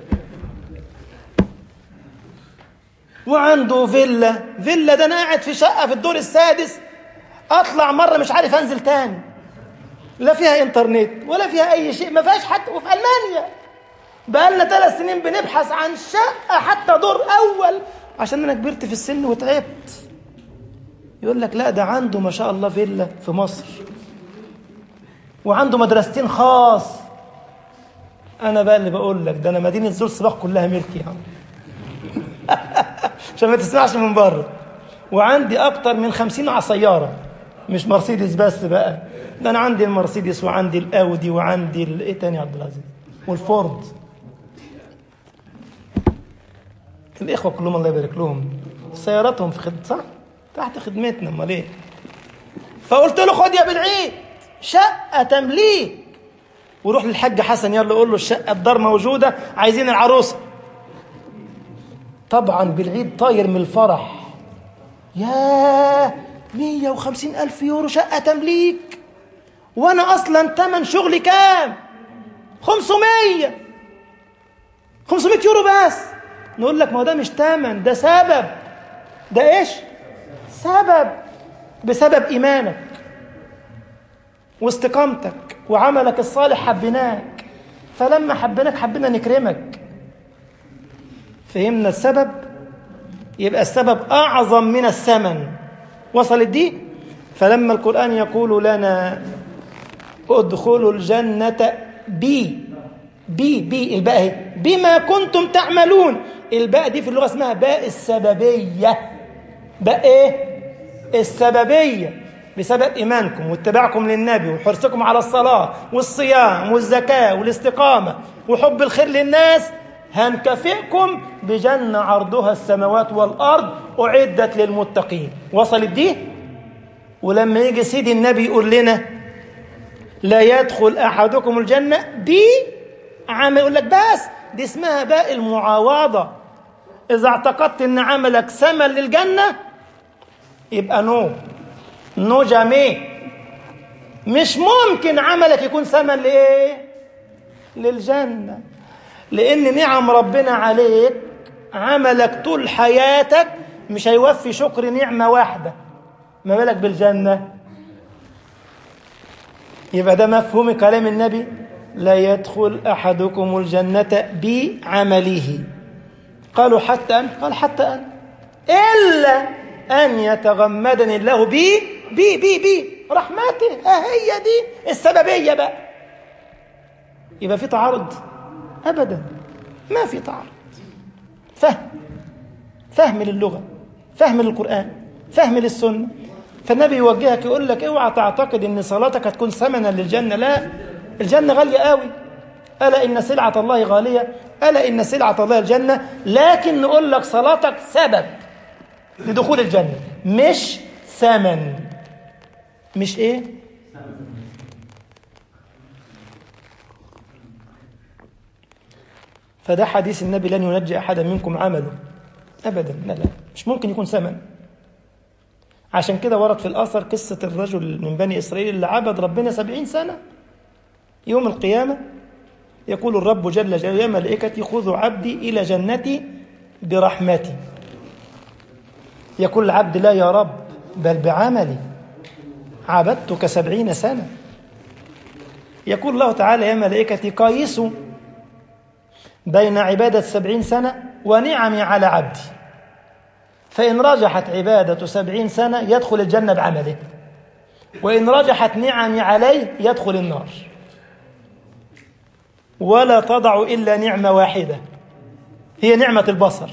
وعنده فيلا فيلا ده انا قاعد في شقه في الدور السادس اطلع مره مش عارف انزل تاني لا فيها انترنت ولا فيها اي شيء ما فيهاش حتى وفي المانيا بقالنا ثلاث سنين بنبحث عن شقه حتى دور اول عشان انا كبرت في السن وتعبت يقول لك لا ده عنده ما شاء الله فيلا في مصر وعنده مدرستين خاص انا بقى اللي بقول لك ده انا مدينه زور صباح كلها ملكي يا عم عشان ما تسمعش من بره وعندي اكتر من خمسين على سياره مش مرسيدس بس بقى ده انا عندي المرسيدس وعندي الاودي وعندي ال- ايه تاني يا عبد العزيز والفورد الاخوه كلهم الله يبارك لهم سياراتهم في خدمه صح تحت خدمتنا امال ايه فقلت له خد يا بالعيد شقه تمليك وروح للحاج حسن يلا قول له الشقه الدار موجوده عايزين العروسه طبعا بالعيد طاير من الفرح ياه 150 ألف يورو شقة تمليك وأنا أصلا تمن شغلي كام 500 500 يورو بس نقول لك ما هو ده مش تمن ده سبب ده إيش سبب بسبب إيمانك واستقامتك وعملك الصالح حبيناك فلما حبيناك حبينا نكرمك فهمنا السبب يبقى السبب أعظم من الثمن وصلت دي فلما القرآن يقول لنا ادخلوا الجنة بي بي بي الباء اهي بما كنتم تعملون الباء دي في اللغة اسمها باء السببية باء ايه السببية بسبب إيمانكم واتباعكم للنبي وحرصكم على الصلاة والصيام والزكاة والاستقامة وحب الخير للناس هنكافئكم بجنة عرضها السماوات والأرض أعدت للمتقين وصلت دي ولما يجي سيدي النبي يقول لنا لا يدخل أحدكم الجنة بي عمل يقول لك بس دي اسمها باء المعاوضة إذا اعتقدت إن عملك ثمن للجنة يبقى نو نو جامي مش ممكن عملك يكون ثمن لإيه؟ للجنة لأن نعم ربنا عليك عملك طول حياتك مش هيوفي شكر نعمة واحدة ما بالك بالجنة يبقى ده مفهوم كلام النبي لا يدخل أحدكم الجنة بعمله قالوا حتى أن قال حتى أن إلا أن يتغمدني الله بي بي بي بي رحمته ها هي دي السببية بقى يبقى في تعارض أبدا ما في تعارض فهم فهم للغة فهم للقرآن فهم للسنة فالنبي يوجهك يقول لك اوعى تعتقد ان صلاتك هتكون ثمنا للجنة لا الجنة غالية قوي ألا إن سلعة الله غالية ألا إن سلعة الله الجنة لكن نقول لك صلاتك سبب لدخول الجنة مش ثمن مش إيه فده حديث النبي لن ينجي أحدا منكم عمله أبدا لا لا مش ممكن يكون ثمن عشان كده ورد في الأثر قصة الرجل من بني إسرائيل اللي عبد ربنا سبعين سنة يوم القيامة يقول الرب جل جلاله يا ملائكتي خذوا عبدي إلى جنتي برحمتي يقول العبد لا يا رب بل بعملي عبدتك سبعين سنة يقول الله تعالى يا ملائكتي قايسوا بين عبادة سبعين سنة ونعمي على عبدي فإن رجحت عبادة سبعين سنة يدخل الجنة بعمله وإن رجحت نعمي عليه يدخل النار ولا تضع إلا نعمة واحدة هي نعمة البصر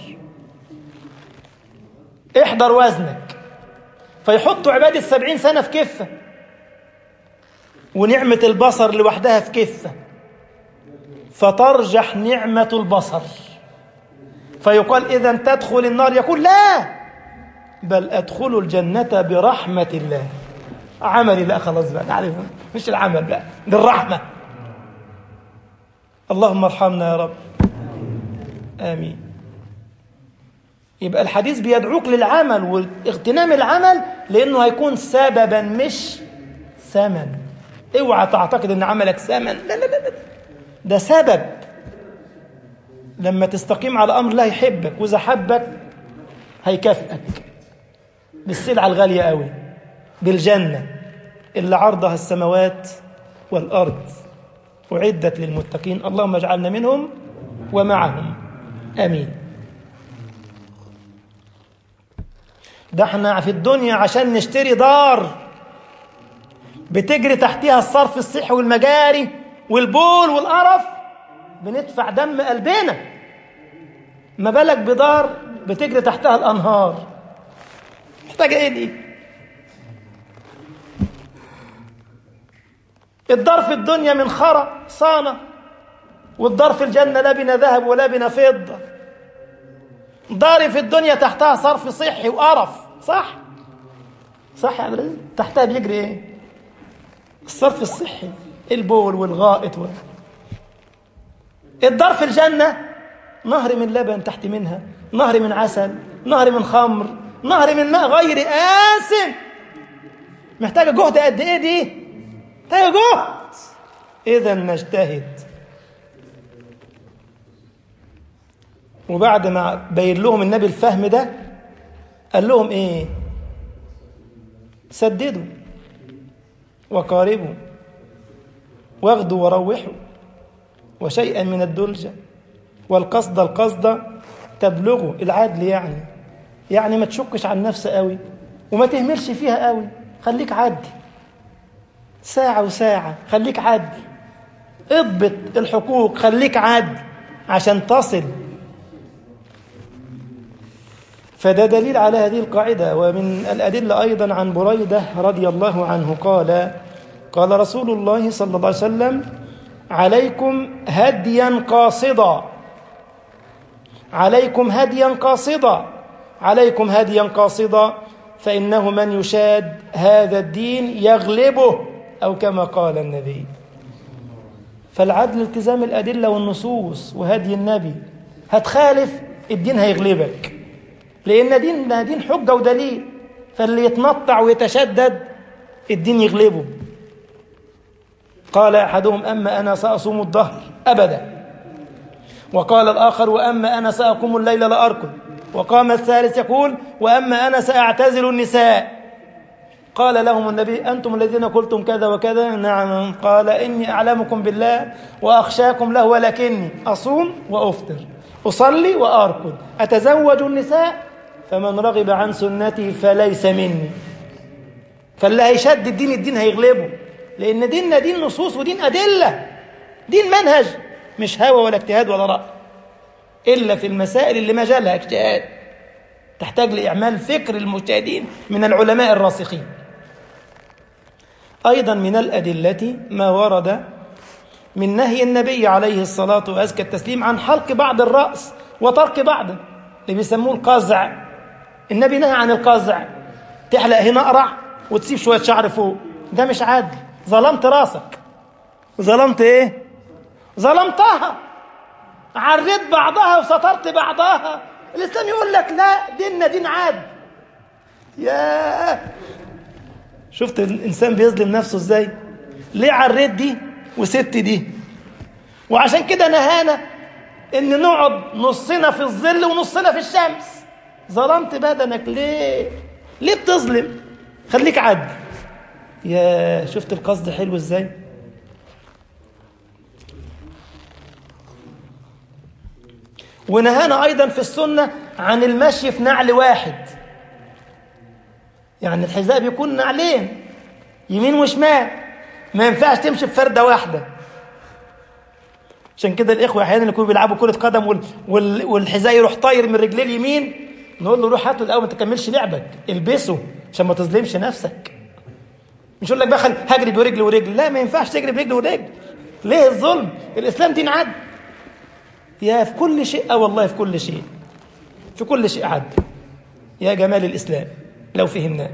احضر وزنك فيحطوا عبادة سبعين سنة في كفة ونعمة البصر لوحدها في كفة فترجح نعمة البصر فيقال إذا تدخل النار يقول لا بل أدخل الجنة برحمة الله عملي لا خلاص بقى تعرف مش العمل بقى بالرحمة اللهم ارحمنا يا رب آمين يبقى الحديث بيدعوك للعمل واغتنام العمل لأنه هيكون سببا مش ثمن اوعى تعتقد ان عملك ثمن لا لا لا ده سبب لما تستقيم على امر الله يحبك واذا حبك هيكافئك بالسلعه الغاليه قوي بالجنه اللي عرضها السماوات والارض اعدت للمتقين اللهم اجعلنا منهم ومعهم امين ده احنا في الدنيا عشان نشتري دار بتجري تحتها الصرف الصحي والمجاري والبول والقرف بندفع دم قلبنا ما بالك بدار بتجري تحتها الانهار محتاجه ايه دي الدار في الدنيا من خرى صانه والدار في الجنه لا بنا ذهب ولا بنا فضه داري في الدنيا تحتها صرف صحي وقرف صح صح يا عبد العزيز تحتها بيجري ايه الصرف الصحي البول والغائط وال... الدار في الجنة نهر من لبن تحت منها نهر من عسل نهر من خمر نهر من ماء غير آسن محتاجة جهد قد ايه دي محتاجة جهد إذا نجتهد وبعد ما بين لهم النبي الفهم ده قال لهم ايه سددوا وقاربوا واغدوا وروحوا وشيئا من الدلجة والقصد القصد تبلغوا العدل يعني يعني ما تشكش عن نفسك قوي وما تهملش فيها قوي خليك عدل ساعة وساعة خليك عدل اضبط الحقوق خليك عدل عشان تصل فده دليل على هذه القاعدة ومن الأدلة أيضا عن بريدة رضي الله عنه قال قال رسول الله صلى الله عليه وسلم عليكم هديا قاصدا عليكم هديا قاصدا عليكم هديا قاصدا فإنه من يشاد هذا الدين يغلبه أو كما قال النبي فالعدل التزام الأدلة والنصوص وهدي النبي هتخالف الدين هيغلبك لأن دين دين حجة ودليل فاللي يتنطع ويتشدد الدين يغلبه قال أحدهم أما أنا سأصوم الظهر أبدا وقال الآخر وأما أنا سأقوم الليل لا أركض وقام الثالث يقول وأما أنا سأعتزل النساء قال لهم النبي أنتم الذين قلتم كذا وكذا نعم قال إني أعلمكم بالله وأخشاكم له ولكني أصوم وأفطر أصلي وأركض أتزوج النساء فمن رغب عن سنتي فليس مني فاللي هيشد الدين الدين هيغلبه لأن ديننا دين نصوص ودين أدلة دين منهج مش هوى ولا اجتهاد ولا رأي إلا في المسائل اللي مجالها اجتهاد تحتاج لإعمال فكر المجتهدين من العلماء الراسخين أيضا من الأدلة ما ورد من نهي النبي عليه الصلاة وأزكى التسليم عن حلق بعض الرأس وترك بعضه اللي بيسموه القزع النبي نهى عن القزع تحلق هنا أقرع وتسيب شوية شعر فوق ده مش عادل ظلمت راسك ظلمت ايه ظلمتها عريت بعضها وسترت بعضها الاسلام يقول لك لا ديننا دين عاد يا شفت الانسان بيظلم نفسه ازاي ليه عريت دي وسبت دي وعشان كده نهانا ان نقعد نصنا في الظل ونصنا في الشمس ظلمت بدنك ليه ليه بتظلم خليك عدل يا شفت القصد حلو ازاي ونهانا ايضا في السنه عن المشي في نعل واحد يعني الحذاء بيكون نعلين يمين وشمال ما ينفعش تمشي بفرده واحده عشان كده الاخوه احيانا يكونوا بيلعبوا كره قدم وال... وال... والحذاء يروح طاير من رجليه اليمين نقول له روح هاته الاول ما تكملش لعبك البسه عشان ما تظلمش نفسك مش يقول لك بقى هجري برجل ورجل لا ما ينفعش تجري برجل ورجل ليه الظلم الاسلام دين عدل يا في كل شيء اه والله في كل شيء في كل شيء عدل يا جمال الاسلام لو فهمناه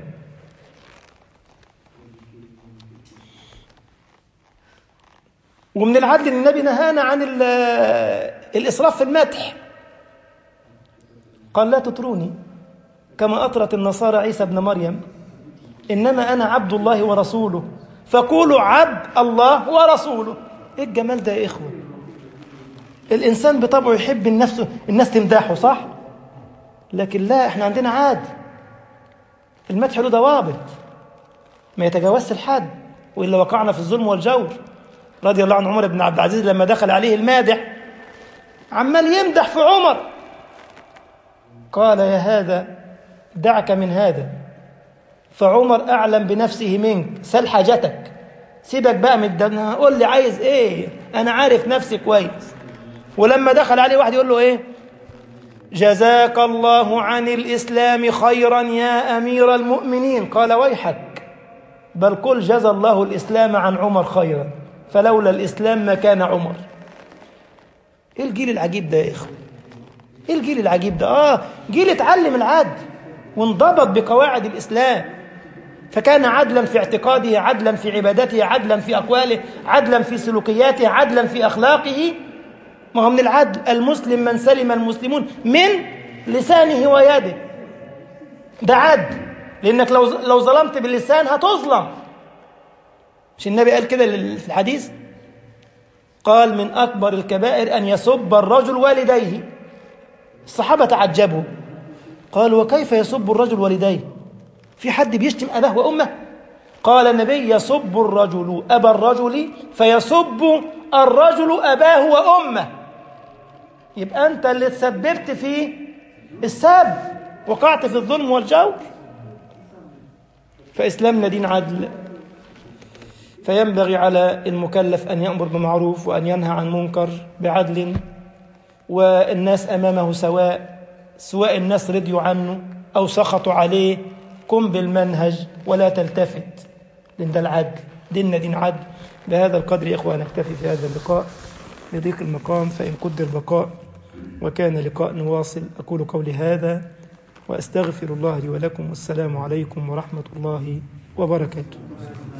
ومن العدل ان النبي نهانا عن الاسراف في المدح قال لا تطروني كما اطرت النصارى عيسى ابن مريم انما انا عبد الله ورسوله فقولوا عبد الله ورسوله ايه الجمال ده يا اخوه الانسان بطبعه يحب النفس الناس تمدحه صح لكن لا احنا عندنا عاد المدح له ضوابط ما يتجاوزش الحد والا وقعنا في الظلم والجور رضي الله عن عمر بن عبد العزيز لما دخل عليه المادح عمال يمدح في عمر قال يا هذا دعك من هذا فعمر أعلم بنفسه منك سل حاجتك سيبك بقى من الدنيا قول لي عايز ايه انا عارف نفسي كويس ولما دخل عليه واحد يقول له ايه جزاك الله عن الإسلام خيرا يا أمير المؤمنين قال ويحك بل قل جزى الله الإسلام عن عمر خيرا فلولا الإسلام ما كان عمر ايه الجيل العجيب ده يا إخوة ايه الجيل العجيب ده آه جيل اتعلم العدل وانضبط بقواعد الإسلام فكان عدلا في اعتقاده عدلا في عبادته عدلا في أقواله عدلا في سلوكياته عدلا في أخلاقه ما هو من العدل المسلم من سلم المسلمون من لسانه ويده ده عدل لأنك لو لو ظلمت باللسان هتظلم مش النبي قال كده في الحديث قال من أكبر الكبائر أن يسب الرجل والديه الصحابة تعجبوا قالوا وكيف يسب الرجل والديه في حد بيشتم أباه وأمه قال النبي يسب الرجل أبا الرجل فيسب الرجل أباه وأمه يبقى أنت اللي تسببت في السب وقعت في الظلم والجور فإسلامنا دين عدل فينبغي على المكلف أن يأمر بمعروف وأن ينهى عن منكر بعدل والناس أمامه سواء سواء الناس رضيوا عنه أو سخطوا عليه قم بالمنهج ولا تلتفت لأن ده العدل ديننا دين عدل بهذا القدر يا إخوة نكتفي في هذا اللقاء لضيق المقام فإن قدر بقاء وكان لقاء واصل أقول قولي هذا وأستغفر الله لي ولكم والسلام عليكم ورحمة الله وبركاته